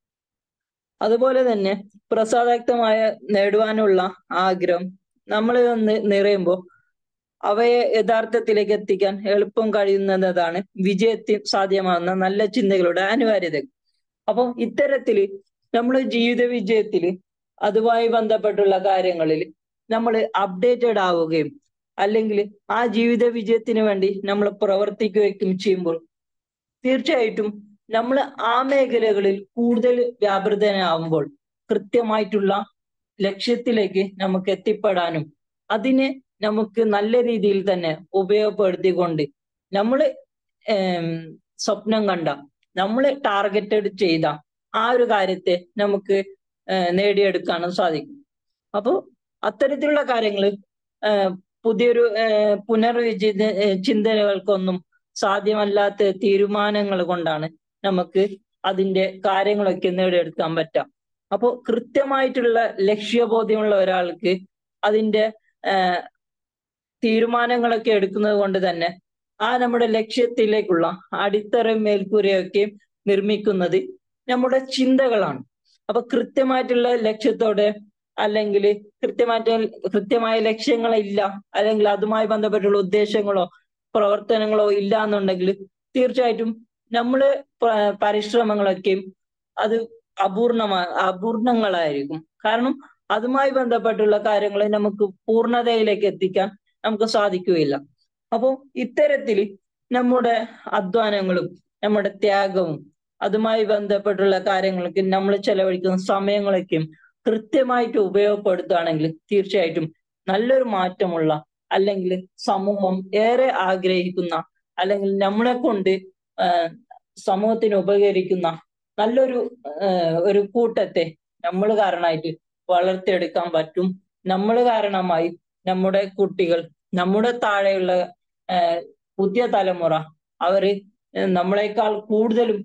അതുപോലെ തന്നെ പ്രസാദാക്തമായ നേടുവാനുള്ള ആഗ്രഹം നമ്മൾ ഒന്ന് നിറയുമ്പോൾ അവയെ യഥാർത്ഥത്തിലേക്ക് എത്തിക്കാൻ എളുപ്പം കഴിയുന്നതാണ് വിജയത്തിൽ സാധ്യമാകുന്ന നല്ല ചിന്തകളുടെ അനിവാര്യത അപ്പൊ ഇത്തരത്തില് നമ്മൾ ജീവിത വിജയത്തില് അതുമായി ബന്ധപ്പെട്ടുള്ള കാര്യങ്ങളിൽ നമ്മൾ അപ്ഡേറ്റഡ് ആവുകയും അല്ലെങ്കിൽ ആ ജീവിത വിജയത്തിന് വേണ്ടി നമ്മൾ പ്രവർത്തിക്കുകയും ചെയ്യുമ്പോൾ തീർച്ചയായിട്ടും നമ്മൾ ആ മേഖലകളിൽ കൂടുതൽ വ്യാപൃതനാവുമ്പോൾ കൃത്യമായിട്ടുള്ള ലക്ഷ്യത്തിലേക്ക് നമുക്ക് എത്തിപ്പെടാനും അതിനെ നമുക്ക് നല്ല രീതിയിൽ തന്നെ ഉപയോഗപ്പെടുത്തിക്കൊണ്ട് നമ്മൾ സ്വപ്നം കണ്ട നമ്മൾ ടാർഗറ്റഡ് ചെയ്ത ആ ഒരു കാര്യത്തെ നമുക്ക് ഏഹ് നേടിയെടുക്കാനും സാധിക്കും അപ്പോൾ അത്തരത്തിലുള്ള കാര്യങ്ങൾ പുതിയൊരു ഏഹ് പുനർവിചിത ചിന്തകൾക്കൊന്നും സാധ്യമല്ലാത്ത തീരുമാനങ്ങൾ കൊണ്ടാണ് നമുക്ക് അതിന്റെ കാര്യങ്ങളൊക്കെ നേടിയെടുക്കാൻ പറ്റാം അപ്പോൾ കൃത്യമായിട്ടുള്ള ലക്ഷ്യബോധ്യമുള്ള ഒരാൾക്ക് അതിന്റെ ഏഹ് തീരുമാനങ്ങളൊക്കെ എടുക്കുന്നത് കൊണ്ട് തന്നെ ആ നമ്മുടെ ലക്ഷ്യത്തിലേക്കുള്ള അടിത്തറയും മേൽക്കൂരയൊക്കെ നിർമ്മിക്കുന്നത് നമ്മുടെ ചിന്തകളാണ് അപ്പൊ കൃത്യമായിട്ടുള്ള ലക്ഷ്യത്തോടെ അല്ലെങ്കിൽ കൃത്യമായിട്ട് കൃത്യമായ ലക്ഷ്യങ്ങളില്ല അല്ലെങ്കിൽ അതുമായി ബന്ധപ്പെട്ടുള്ള ഉദ്ദേശങ്ങളോ പ്രവർത്തനങ്ങളോ ഇല്ല എന്നുണ്ടെങ്കിൽ തീർച്ചയായിട്ടും നമ്മള് പ- പരിശ്രമങ്ങളൊക്കെയും അത് അപൂർണമാ അപൂർണങ്ങളായിരിക്കും കാരണം അതുമായി ബന്ധപ്പെട്ടുള്ള കാര്യങ്ങൾ നമുക്ക് പൂർണ്ണതയിലേക്ക് എത്തിക്കാൻ നമുക്ക് സാധിക്കുകയില്ല അപ്പോൾ ഇത്തരത്തിൽ നമ്മുടെ അധ്വാനങ്ങളും നമ്മുടെ ത്യാഗവും അതുമായി ബന്ധപ്പെട്ടുള്ള കാര്യങ്ങളൊക്കെ നമ്മൾ ചെലവഴിക്കുന്ന സമയങ്ങളൊക്കെയും കൃത്യമായിട്ട് ഉപയോഗപ്പെടുത്തുകയാണെങ്കിൽ തീർച്ചയായിട്ടും നല്ലൊരു മാറ്റമുള്ള അല്ലെങ്കിൽ സമൂഹം ഏറെ ആഗ്രഹിക്കുന്ന അല്ലെങ്കിൽ നമ്മളെ കൊണ്ട് ആഹ് സമൂഹത്തിന് ഉപകരിക്കുന്ന നല്ലൊരു ആഹ് ഒരു കൂട്ടത്തെ നമ്മൾ കാരണമായിട്ട് വളർത്തിയെടുക്കാൻ പറ്റും നമ്മൾ കാരണമായി നമ്മുടെ കുട്ടികൾ നമ്മുടെ താഴെയുള്ള ആഹ് പുതിയ തലമുറ അവര് നമ്മളെക്കാൾ കൂടുതലും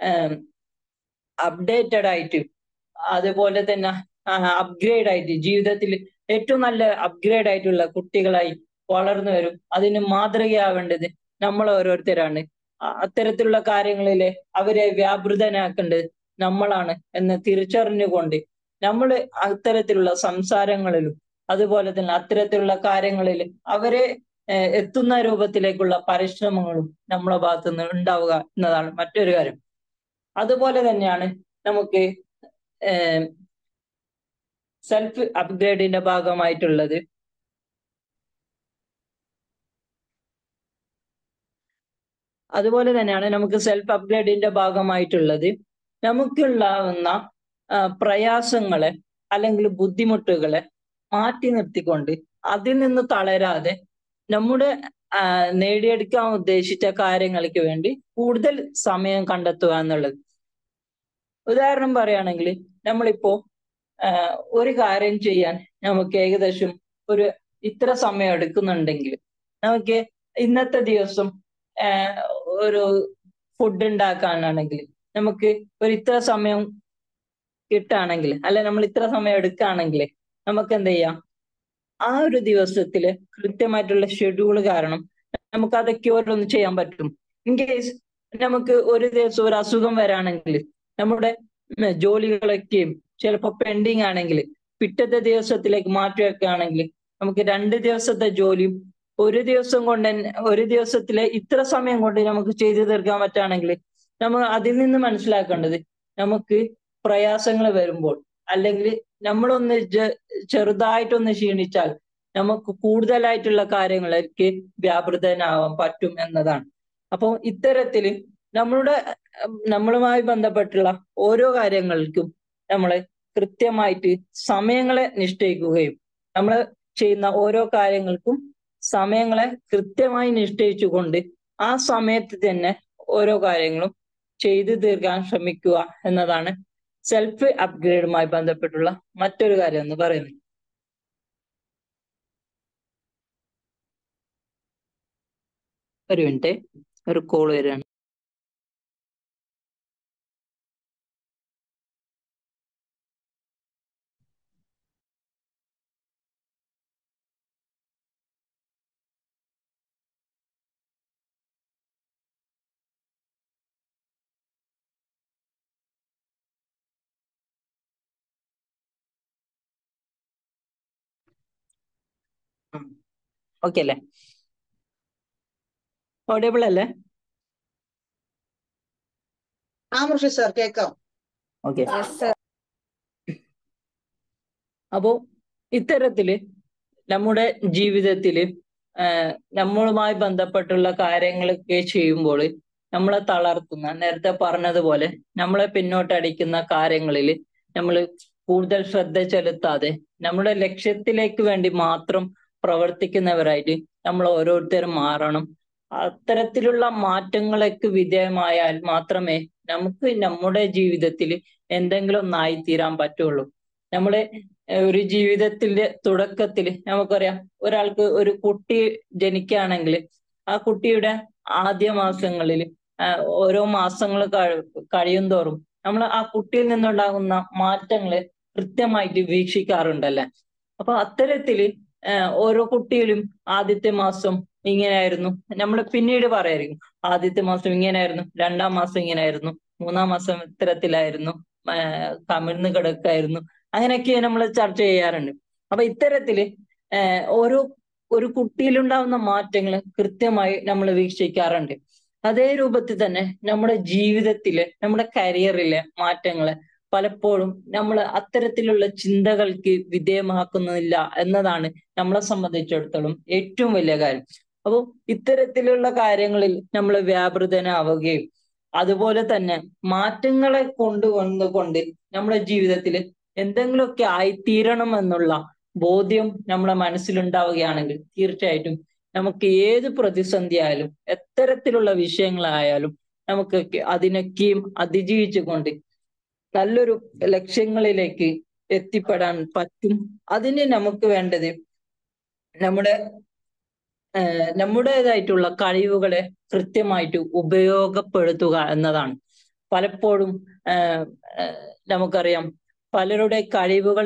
അപ്ഡേറ്റഡ് ആയിട്ട് അതുപോലെ തന്നെ അപ്ഗ്രേഡ് ആയിട്ട് ജീവിതത്തിൽ ഏറ്റവും നല്ല അപ്ഗ്രേഡ് ആയിട്ടുള്ള കുട്ടികളായി വളർന്നു വരും അതിന് മാതൃകയാവേണ്ടത് നമ്മൾ ഓരോരുത്തരാണ് അ- അത്തരത്തിലുള്ള കാര്യങ്ങളില് അവരെ വ്യാപൃതനാക്കേണ്ടത് നമ്മളാണ് എന്ന് തിരിച്ചറിഞ്ഞുകൊണ്ട് നമ്മൾ അത്തരത്തിലുള്ള സംസാരങ്ങളിലും അതുപോലെ തന്നെ അത്തരത്തിലുള്ള കാര്യങ്ങളിൽ അവരെ ഏഹ് എത്തുന്ന രൂപത്തിലേക്കുള്ള പരിശ്രമങ്ങളും നമ്മളെ ഭാഗത്തു നിന്ന് ഉണ്ടാവുക എന്നതാണ് മറ്റൊരു കാര്യം അതുപോലെ തന്നെയാണ് നമുക്ക് സെൽഫ് അപ്ഗ്രേഡിന്റെ ഭാഗമായിട്ടുള്ളത് അതുപോലെ തന്നെയാണ് നമുക്ക് സെൽഫ് അപ്ഗ്രേഡിന്റെ ഭാഗമായിട്ടുള്ളത് നമുക്കുണ്ടാവുന്ന ആ, പ്രയാസങ്ങളെ അല്ലെങ്കിൽ ബുദ്ധിമുട്ടുകളെ മാറ്റി നിർത്തിക്കൊണ്ട് അതിൽ നിന്ന് തളരാതെ നമ്മുടെ ആ, നേടിയെടുക്കാൻ ഉദ്ദേശിച്ച കാര്യങ്ങൾക്ക് വേണ്ടി കൂടുതൽ സമയം കണ്ടെത്തുക എന്നുള്ളത് ഉദാഹരണം പറയുകയാണെങ്കിൽ നമ്മളിപ്പോ ആ, ഒരു കാര്യം ചെയ്യാൻ നമുക്ക് ഏകദേശം ഒരു ഇത്ര സമയം എടുക്കുന്നുണ്ടെങ്കിൽ നമുക്ക് ഇന്നത്തെ ദിവസം ആഹ് ഒരു ഫുഡ് ഉണ്ടാക്കാനാണെങ്കിൽ നമുക്ക് ഒരു ഇത്ര സമയം കിട്ടുകയാണെങ്കിൽ അല്ലെ നമ്മൾ ഇത്ര സമയം എടുക്കുകയാണെങ്കിൽ നമുക്ക് എന്ത് ചെയ്യാം ആ ഒരു ദിവസത്തില് കൃത്യമായിട്ടുള്ള ഷെഡ്യൂൾ കാരണം നമുക്ക് അതൊക്കെ ഓരോന്ന് ചെയ്യാൻ പറ്റും ഇൻ കേസ് നമുക്ക് ഒരു ദിവസം ഒരു അസുഖം വരാണെങ്കിൽ നമ്മുടെ ഉം, ജോലികളൊക്കെയും ചിലപ്പോൾ പെൻഡിങ് ആണെങ്കിൽ പിറ്റത്തെ ദിവസത്തിലേക്ക് മാറ്റി വെക്കുകയാണെങ്കിൽ നമുക്ക് രണ്ട് ദിവസത്തെ ജോലിയും ഒരു ദിവസം കൊണ്ട് തന്നെ ഒരു ദിവസത്തിലെ ഇത്ര സമയം കൊണ്ട് നമുക്ക് ചെയ്തു തീർക്കാൻ പറ്റുകയാണെങ്കിൽ നമ്മൾ അതിൽ നിന്ന് മനസ്സിലാക്കേണ്ടത് നമുക്ക് പ്രയാസങ്ങൾ വരുമ്പോൾ അല്ലെങ്കിൽ നമ്മളൊന്ന് ജ- ചെറുതായിട്ടൊന്ന് ക്ഷീണിച്ചാൽ നമുക്ക് കൂടുതലായിട്ടുള്ള കാര്യങ്ങളിലേക്ക് വ്യാപൃതനാവാൻ പറ്റും എന്നതാണ് അപ്പോ ഇത്തരത്തില് നമ്മളുടെ ഉം, നമ്മളുമായി ബന്ധപ്പെട്ടുള്ള ഓരോ കാര്യങ്ങൾക്കും നമ്മളെ കൃത്യമായിട്ട് സമയങ്ങളെ നിശ്ചയിക്കുകയും നമ്മൾ ചെയ്യുന്ന ഓരോ കാര്യങ്ങൾക്കും സമയങ്ങളെ കൃത്യമായി നിശ്ചയിച്ചുകൊണ്ട് ആ സമയത്ത് തന്നെ ഓരോ കാര്യങ്ങളും ചെയ്തു തീർക്കാൻ ശ്രമിക്കുക എന്നതാണ് സെൽഫ് അപ്ഗ്രേഡുമായി ബന്ധപ്പെട്ടുള്ള മറ്റൊരു കാര്യം എന്ന് പറയുന്നത് ഒരു മിനിറ്റ് ഒരു കോൾ വരികയാണ് ഓക്കെ അല്ലേ ഓഡിയബിൾ അല്ലേ ആ മുർഷി സാർ കേൾക്കാം ഓക്കെ അപ്പോ ഇത്തരത്തില് നമ്മുടെ ജീവിതത്തില് ആഹ് നമ്മളുമായി ബന്ധപ്പെട്ടുള്ള കാര്യങ്ങളൊക്കെ ചെയ്യുമ്പോൾ നമ്മളെ തളർത്തുന്ന നേരത്തെ പറഞ്ഞതുപോലെ നമ്മളെ പിന്നോട്ടടിക്കുന്ന കാര്യങ്ങളിൽ നമ്മൾ കൂടുതൽ ശ്രദ്ധ ചെലുത്താതെ നമ്മുടെ ലക്ഷ്യത്തിലേക്ക് വേണ്ടി മാത്രം പ്രവർത്തിക്കുന്നവരായിട്ട് നമ്മൾ ഓരോരുത്തരും മാറണം അത്തരത്തിലുള്ള മാറ്റങ്ങളൊക്കെ വിധേയമായാൽ മാത്രമേ നമുക്ക് നമ്മുടെ ജീവിതത്തിൽ എന്തെങ്കിലും ഒന്നായി തീരാൻ പറ്റുള്ളൂ നമ്മുടെ ഏഹ് ഒരു ജീവിതത്തിന്റെ തുടക്കത്തിൽ നമുക്കറിയാം ഒരാൾക്ക് ഒരു കുട്ടി ജനിക്കുകയാണെങ്കിൽ ആ കുട്ടിയുടെ ആദ്യ മാസങ്ങളിൽ ഓരോ മാസങ്ങൾ കഴിയും തോറും നമ്മൾ ആ കുട്ടിയിൽ നിന്നുണ്ടാകുന്ന മാറ്റങ്ങളെ കൃത്യമായിട്ട് വീക്ഷിക്കാറുണ്ടല്ലേ അപ്പൊ അത്തരത്തില് ഏഹ് ഓരോ കുട്ടിയിലും ആദ്യത്തെ മാസം ഇങ്ങനെയായിരുന്നു നമ്മൾ പിന്നീട് പറയായിരിക്കും ആദ്യത്തെ മാസം ഇങ്ങനെയായിരുന്നു രണ്ടാം മാസം ഇങ്ങനെയായിരുന്നു മൂന്നാം മാസം ഇത്തരത്തിലായിരുന്നു ആഹ് കമിഴ്ന്ന് കിടക്കായിരുന്നു അങ്ങനെയൊക്കെ നമ്മൾ ചർച്ച ചെയ്യാറുണ്ട് അപ്പൊ ഇത്തരത്തില് ഏഹ് ഓരോ ഒരു കുട്ടിയിലുണ്ടാവുന്ന മാറ്റങ്ങൾ കൃത്യമായി നമ്മൾ വീക്ഷിക്കാറുണ്ട് അതേ രൂപത്തിൽ തന്നെ നമ്മുടെ ജീവിതത്തിലെ നമ്മുടെ കരിയറിലെ മാറ്റങ്ങളെ പലപ്പോഴും നമ്മൾ അത്തരത്തിലുള്ള ചിന്തകൾക്ക് വിധേയമാക്കുന്നില്ല എന്നതാണ് നമ്മളെ സംബന്ധിച്ചിടത്തോളം ഏറ്റവും വലിയ കാര്യം അപ്പോൾ ഇത്തരത്തിലുള്ള കാര്യങ്ങളിൽ നമ്മൾ വ്യാപൃതനാവുകയും അതുപോലെ തന്നെ മാറ്റങ്ങളെ കൊണ്ടുവന്നുകൊണ്ട് നമ്മുടെ ജീവിതത്തിൽ എന്തെങ്കിലുമൊക്കെ ആയിത്തീരണം എന്നുള്ള ബോധ്യം നമ്മുടെ മനസ്സിലുണ്ടാവുകയാണെങ്കിൽ തീർച്ചയായിട്ടും നമുക്ക് ഏത് പ്രതിസന്ധി ആയാലും എത്തരത്തിലുള്ള വിഷയങ്ങളായാലും നമുക്ക് അതിനൊക്കെയും അതിജീവിച്ചുകൊണ്ട് നല്ലൊരു ലക്ഷ്യങ്ങളിലേക്ക് എത്തിപ്പെടാൻ പറ്റും അതിന് നമുക്ക് വേണ്ടത് നമ്മുടെ ഏഹ് നമ്മുടേതായിട്ടുള്ള കഴിവുകളെ കൃത്യമായിട്ട് ഉപയോഗപ്പെടുത്തുക എന്നതാണ് പലപ്പോഴും ഏഹ് ഏഹ് നമുക്കറിയാം പലരുടെ കഴിവുകൾ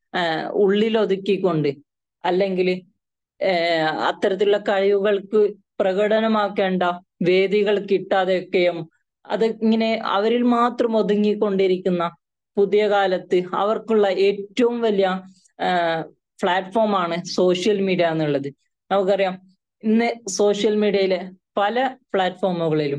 ഉള്ളിലൊതുക്കിക്കൊണ്ട് അല്ലെങ്കിൽ അത്തരത്തിലുള്ള കഴിവുകൾക്ക് പ്രകടനമാക്കേണ്ട വേദികൾ കിട്ടാതെയൊക്കെയും അത് ഇങ്ങനെ അവരിൽ മാത്രം ഒതുങ്ങിക്കൊണ്ടിരിക്കുന്ന പുതിയ കാലത്ത് അവർക്കുള്ള ഏറ്റവും വലിയ പ്ലാറ്റ്ഫോമാണ് സോഷ്യൽ മീഡിയ എന്നുള്ളത് നമുക്കറിയാം ഇന്ന് സോഷ്യൽ മീഡിയയിലെ പല പ്ലാറ്റ്ഫോമുകളിലും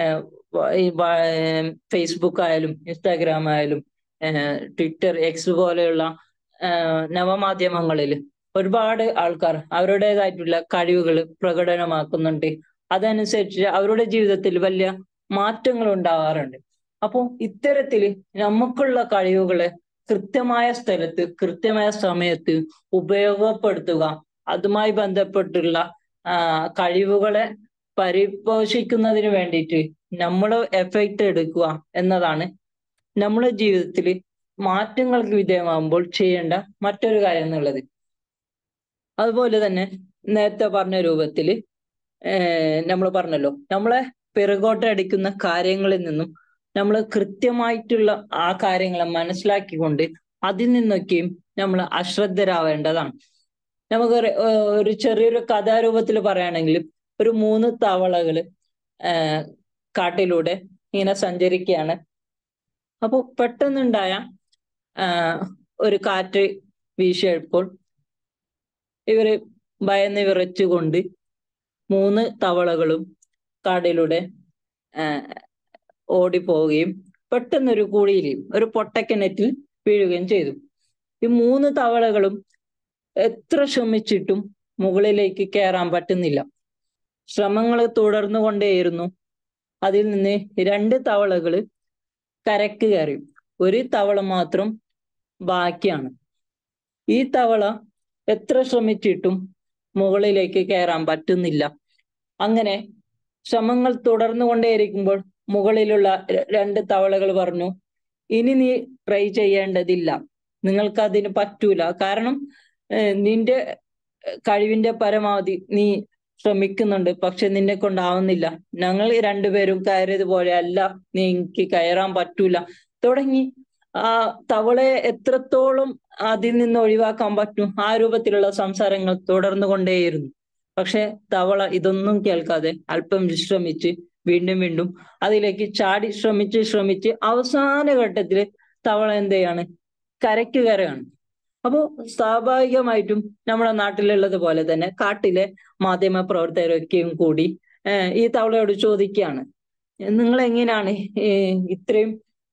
ഫേസ്ബുക്ക് ആയാലും ഇൻസ്റ്റാഗ്രാം ആയാലും ട്വിറ്റർ എക്സ് പോലെയുള്ള നവമാധ്യമങ്ങളിൽ ഒരുപാട് ആൾക്കാർ അവരുടേതായിട്ടുള്ള കഴിവുകൾ പ്രകടനമാക്കുന്നുണ്ട് അതനുസരിച്ച് അവരുടെ ജീവിതത്തിൽ വലിയ മാറ്റങ്ങൾ ഉണ്ടാവാറുണ്ട് അപ്പോൾ ഇത്തരത്തില് നമുക്കുള്ള കഴിവുകളെ കൃത്യമായ സ്ഥലത്ത് കൃത്യമായ സമയത്ത് ഉപയോഗപ്പെടുത്തുക അതുമായി ബന്ധപ്പെട്ടുള്ള കഴിവുകളെ പരിപോഷിക്കുന്നതിന് വേണ്ടിയിട്ട് നമ്മൾ എഫക്റ്റ് എടുക്കുക എന്നതാണ് നമ്മുടെ ജീവിതത്തിൽ മാറ്റങ്ങൾക്ക് വിധേയമാകുമ്പോൾ ചെയ്യേണ്ട മറ്റൊരു കാര്യം എന്നുള്ളത് അതുപോലെ തന്നെ നേരത്തെ പറഞ്ഞ രൂപത്തിൽ നമ്മൾ പറഞ്ഞല്ലോ നമ്മളെ പിറകോട്ടടിക്കുന്ന കാര്യങ്ങളിൽ നിന്നും നമ്മൾ കൃത്യമായിട്ടുള്ള ആ കാര്യങ്ങളെ മനസ്സിലാക്കിക്കൊണ്ട് അതിൽ നിന്നൊക്കെയും നമ്മൾ അശ്രദ്ധരാവേണ്ടതാണ് നമുക്ക് ഒരു ഏർ ഒരു ചെറിയൊരു കഥാരൂപത്തിൽ പറയുകയാണെങ്കിൽ ഒരു മൂന്ന് തവളകള് ഏർ കാട്ടിലൂടെ ഇങ്ങനെ സഞ്ചരിക്കുകയാണ് അപ്പൊ പെട്ടെന്നുണ്ടായ ആഹ് ഒരു കാറ്റ് വീശിയപ്പോൾ ഇവര് ഭയന്ന് വിറച്ചുകൊണ്ട് മൂന്ന് തവളകളും കാടിലൂടെ ആഹ് ഓടിപ്പോവുകയും പെട്ടെന്നൊരു കുഴിയിൽ ഒരു പൊട്ടക്കിണറ്റിൽ വീഴുകയും ചെയ്തു ഈ മൂന്ന് തവളകളും എത്ര ശ്രമിച്ചിട്ടും മുകളിലേക്ക് കയറാൻ പറ്റുന്നില്ല ശ്രമങ്ങൾ തുടർന്നു കൊണ്ടേയിരുന്നു അതിൽ നിന്ന് രണ്ട് തവളകള് കരക്ക് കയറി ഒരു തവള മാത്രം ബാക്കിയാണ് ഈ തവള എത്ര ശ്രമിച്ചിട്ടും മുകളിലേക്ക് കയറാൻ പറ്റുന്നില്ല അങ്ങനെ ശ്രമങ്ങൾ തുടർന്നു കൊണ്ടേയിരിക്കുമ്പോൾ മുകളിലുള്ള ര- രണ്ട് തവളകൾ പറഞ്ഞു ഇനി നീ ട്രൈ ചെയ്യേണ്ടതില്ല നിങ്ങൾക്ക് അതിന് പറ്റൂല കാരണം ഏർ നിന്റെ കഴിവിന്റെ പരമാവധി നീ ശ്രമിക്കുന്നുണ്ട് പക്ഷെ നിന്നെ കൊണ്ടാവുന്നില്ല ഞങ്ങൾ രണ്ടുപേരും കയറിയതുപോലെ അല്ല നീ എനിക്ക് കയറാൻ പറ്റൂല തുടങ്ങി ആ തവളയെ എത്രത്തോളം അതിൽ നിന്ന് ഒഴിവാക്കാൻ പറ്റും ആ രൂപത്തിലുള്ള സംസാരങ്ങൾ തുടർന്നു കൊണ്ടേയിരുന്നു പക്ഷെ തവള ഇതൊന്നും കേൾക്കാതെ അല്പം വിശ്രമിച്ച് വീണ്ടും വീണ്ടും അതിലേക്ക് ചാടി ശ്രമിച്ച് ശ്രമിച്ച് അവസാന ഘട്ടത്തില് തവള എന്ത് ചെയ്യാണ് കരയ്ക്ക് കയറുകയാണ് അപ്പോ സ്വാഭാവികമായിട്ടും നമ്മുടെ നാട്ടിലുള്ളത് പോലെ തന്നെ കാട്ടിലെ മാധ്യമ പ്രവർത്തകരൊക്കെയും കൂടി ഏർ ഈ തവളയോട് ചോദിക്കുകയാണ് നിങ്ങൾ എങ്ങനെയാണ് ഈ ഇത്രയും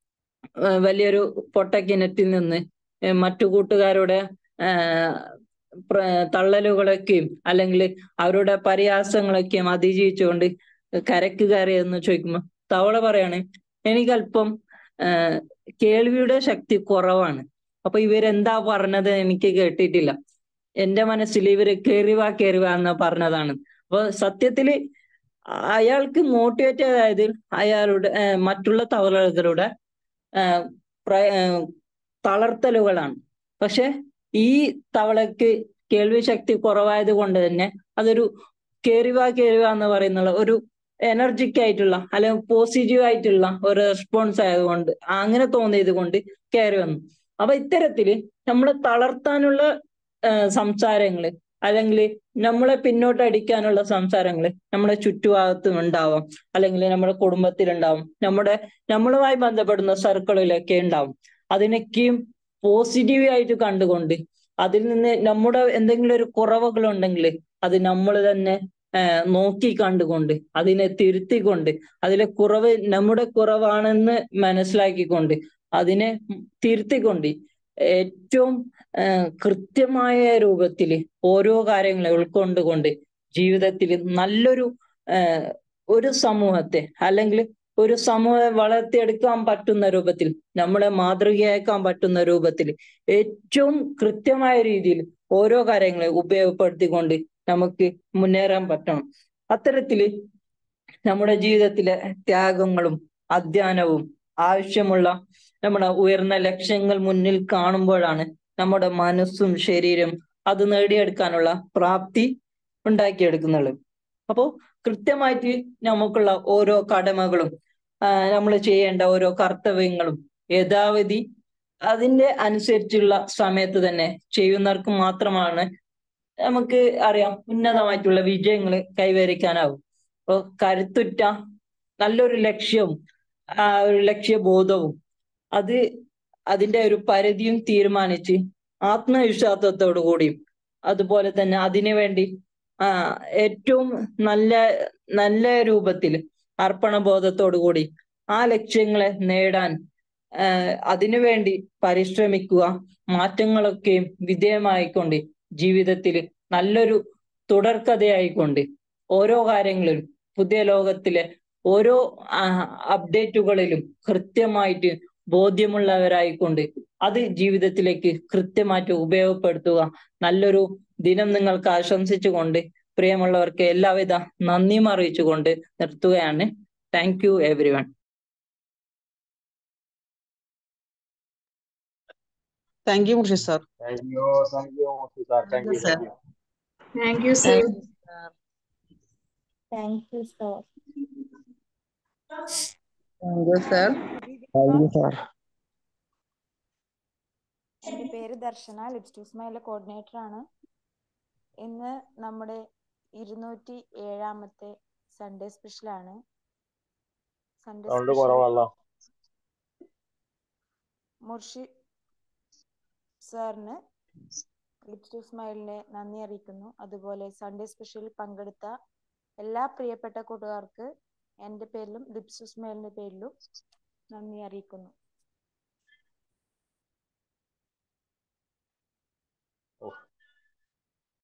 ഏർ വലിയൊരു പൊട്ടക്കിണറ്റിൽ നിന്ന് ഏർ മറ്റു കൂട്ടുകാരുടെ ഏർ പ്ര- തള്ളലുകളൊക്കെയും അല്ലെങ്കിൽ അവരുടെ പരിഹാസങ്ങളൊക്കെയും അതിജീവിച്ചുകൊണ്ട് കരക്ക് കയറിയെന്ന് ചോദിക്കുമ്പോൾ തവള പറയാണ് എനിക്കല്പം ഏർ കേൾവിയുടെ ശക്തി കുറവാണ് അപ്പൊ ഇവരെന്താ പറഞ്ഞത് എനിക്ക് കേട്ടിട്ടില്ല എന്റെ മനസ്സിൽ ഇവര് കേറിവാ കേറിവാ എന്ന് പറഞ്ഞതാണ് അപ്പൊ സത്യത്തില് അയാൾക്ക് മോട്ടിവേറ്റ് ആയത് അയാളുടെ ഏർ മറ്റുള്ള തവളകളുടെ ഏർ പ്ര- ഏർ തളർത്തലുകളാണ് പക്ഷെ ഈ തവളക്ക് കേൾവി ശക്തി കുറവായത് കൊണ്ട് തന്നെ അതൊരു കേറിവാ കേറിവാ എന്ന് പറയുന്നുള്ള ഒരു എനർജിക് ആയിട്ടുള്ള അല്ലെങ്കിൽ പോസിറ്റീവ് ആയിട്ടുള്ള ഒരു റെസ്പോൺസ് ആയതുകൊണ്ട് അങ്ങനെ തോന്നിയത് കൊണ്ട് കയറി വന്നു അപ്പൊ ഇത്തരത്തില് നമ്മളെ തളർത്താനുള്ള ഏർ സംസാരങ്ങള് അല്ലെങ്കിൽ നമ്മളെ പിന്നോട്ട് അടിക്കാനുള്ള സംസാരങ്ങള് നമ്മുടെ ചുറ്റുഭാഗത്തും ഉണ്ടാവാം അല്ലെങ്കിൽ നമ്മുടെ കുടുംബത്തിലുണ്ടാവും നമ്മുടെ നമ്മളുമായി ബന്ധപ്പെടുന്ന സർക്കിളിലൊക്കെ ഉണ്ടാവും അതിനൊക്കെയും പോസിറ്റീവ് ആയിട്ട് കണ്ടുകൊണ്ട് അതിൽ നിന്ന് നമ്മുടെ എന്തെങ്കിലും ഒരു കുറവുകൾ ഉണ്ടെങ്കിൽ അത് നമ്മൾ തന്നെ ഏർ നോക്കി കണ്ടുകൊണ്ട് അതിനെ തിരുത്തിക്കൊണ്ട് അതിലെ കുറവ് നമ്മുടെ കുറവാണെന്ന് മനസ്സിലാക്കിക്കൊണ്ട് അതിനെ തിരുത്തിക്കൊണ്ട് ഏറ്റവും ഏർ കൃത്യമായ രൂപത്തിൽ ഓരോ കാര്യങ്ങളെ ഉൾക്കൊണ്ടുകൊണ്ട് ജീവിതത്തിൽ നല്ലൊരു ഏർ ഒരു സമൂഹത്തെ അല്ലെങ്കിൽ ഒരു സമൂഹം വളർത്തിയെടുക്കാൻ പറ്റുന്ന രൂപത്തിൽ നമ്മളെ മാതൃകയാക്കാൻ പറ്റുന്ന രൂപത്തിൽ ഏറ്റവും കൃത്യമായ രീതിയിൽ ഓരോ കാര്യങ്ങളെ ഉപയോഗപ്പെടുത്തിക്കൊണ്ട് നമുക്ക് മുന്നേറാൻ പറ്റണം അത്തരത്തില് നമ്മുടെ ജീവിതത്തിലെ ത്യാഗങ്ങളും അധ്വാനവും ആവശ്യമുള്ള നമ്മുടെ ഉയർന്ന ലക്ഷ്യങ്ങൾ മുന്നിൽ കാണുമ്പോഴാണ് നമ്മുടെ മനസ്സും ശരീരം അത് നേടിയെടുക്കാനുള്ള പ്രാപ്തി ഉണ്ടാക്കിയെടുക്കുന്നുള്ളൂ അപ്പോ കൃത്യമായിട്ട് നമുക്കുള്ള ഓരോ കടമകളും നമ്മൾ ചെയ്യേണ്ട ഓരോ കർത്തവ്യങ്ങളും യഥാവധി അതിന്റെ അനുസരിച്ചുള്ള സമയത്ത് തന്നെ ചെയ്യുന്നവർക്ക് മാത്രമാണ് നമുക്ക് അറിയാം ഉന്നതമായിട്ടുള്ള വിജയങ്ങൾ കൈവരിക്കാനാവും അപ്പൊ കരുത്തുറ്റ നല്ലൊരു ലക്ഷ്യവും ആ ഒരു ലക്ഷ്യബോധവും അത് അതിന്റെ ഒരു പരിധിയും തീരുമാനിച്ച് ആത്മവിശ്വാസത്തോടു കൂടിയും അതുപോലെ തന്നെ അതിനു വേണ്ടി ആ ഏറ്റവും നല്ല നല്ല രൂപത്തിൽ അർപ്പണബോധത്തോടു കൂടി ആ ലക്ഷ്യങ്ങളെ നേടാൻ അതിനുവേണ്ടി പരിശ്രമിക്കുക മാറ്റങ്ങളൊക്കെയും വിധേയമായിക്കൊണ്ട് ജീവിതത്തിൽ നല്ലൊരു തുടർക്കഥയായിക്കൊണ്ട് ഓരോ കാര്യങ്ങളിലും പുതിയ ലോകത്തിലെ ഓരോ അപ്ഡേറ്റുകളിലും കൃത്യമായിട്ട് ബോധ്യമുള്ളവരായിക്കൊണ്ട് അത് ജീവിതത്തിലേക്ക് കൃത്യമായിട്ട് ഉപയോഗപ്പെടുത്തുക നല്ലൊരു ദിനം നിങ്ങൾക്ക് ആശംസിച്ചുകൊണ്ട് പ്രിയമുള്ളവർക്ക് എല്ലാവിധ നന്ദിയും അറിയിച്ചുകൊണ്ട് നിർത്തുകയാണ് thank you everyone thank you Murshi sir Thank you, thank you, Mufti sir. Thank you, sir. thank you. Thank you, sir. Thank you, sir. Thank you sir thank you sir thank you sir എൻ്റെ പേര് Darshana lips to സ്മൈലിലെ coordinator ആണ് ഇന്ന് നമ്മുടെ ഇരുന്നൂറ്റി ഏഴാമത്തെ Sunday special ആണ് Sunday sound special കുറവല്ലോ മുർഷി സാറിന് ലിപ്സ് ടു സ്മൈലിനെ നന്ദി അറിയിക്കുന്നു അതുപോലെ സൺഡേ സ്പെഷ്യലിൽ പങ്കെടുത്ത എല്ലാ പ്രിയപ്പെട്ട കൂട്ടുകാർക്ക് എൻ്റെ പേരിലും ലിപ്സ് ടു സ്മൈലിൻ്റെ പേരിലും നന്ദി അറിയിക്കുന്നു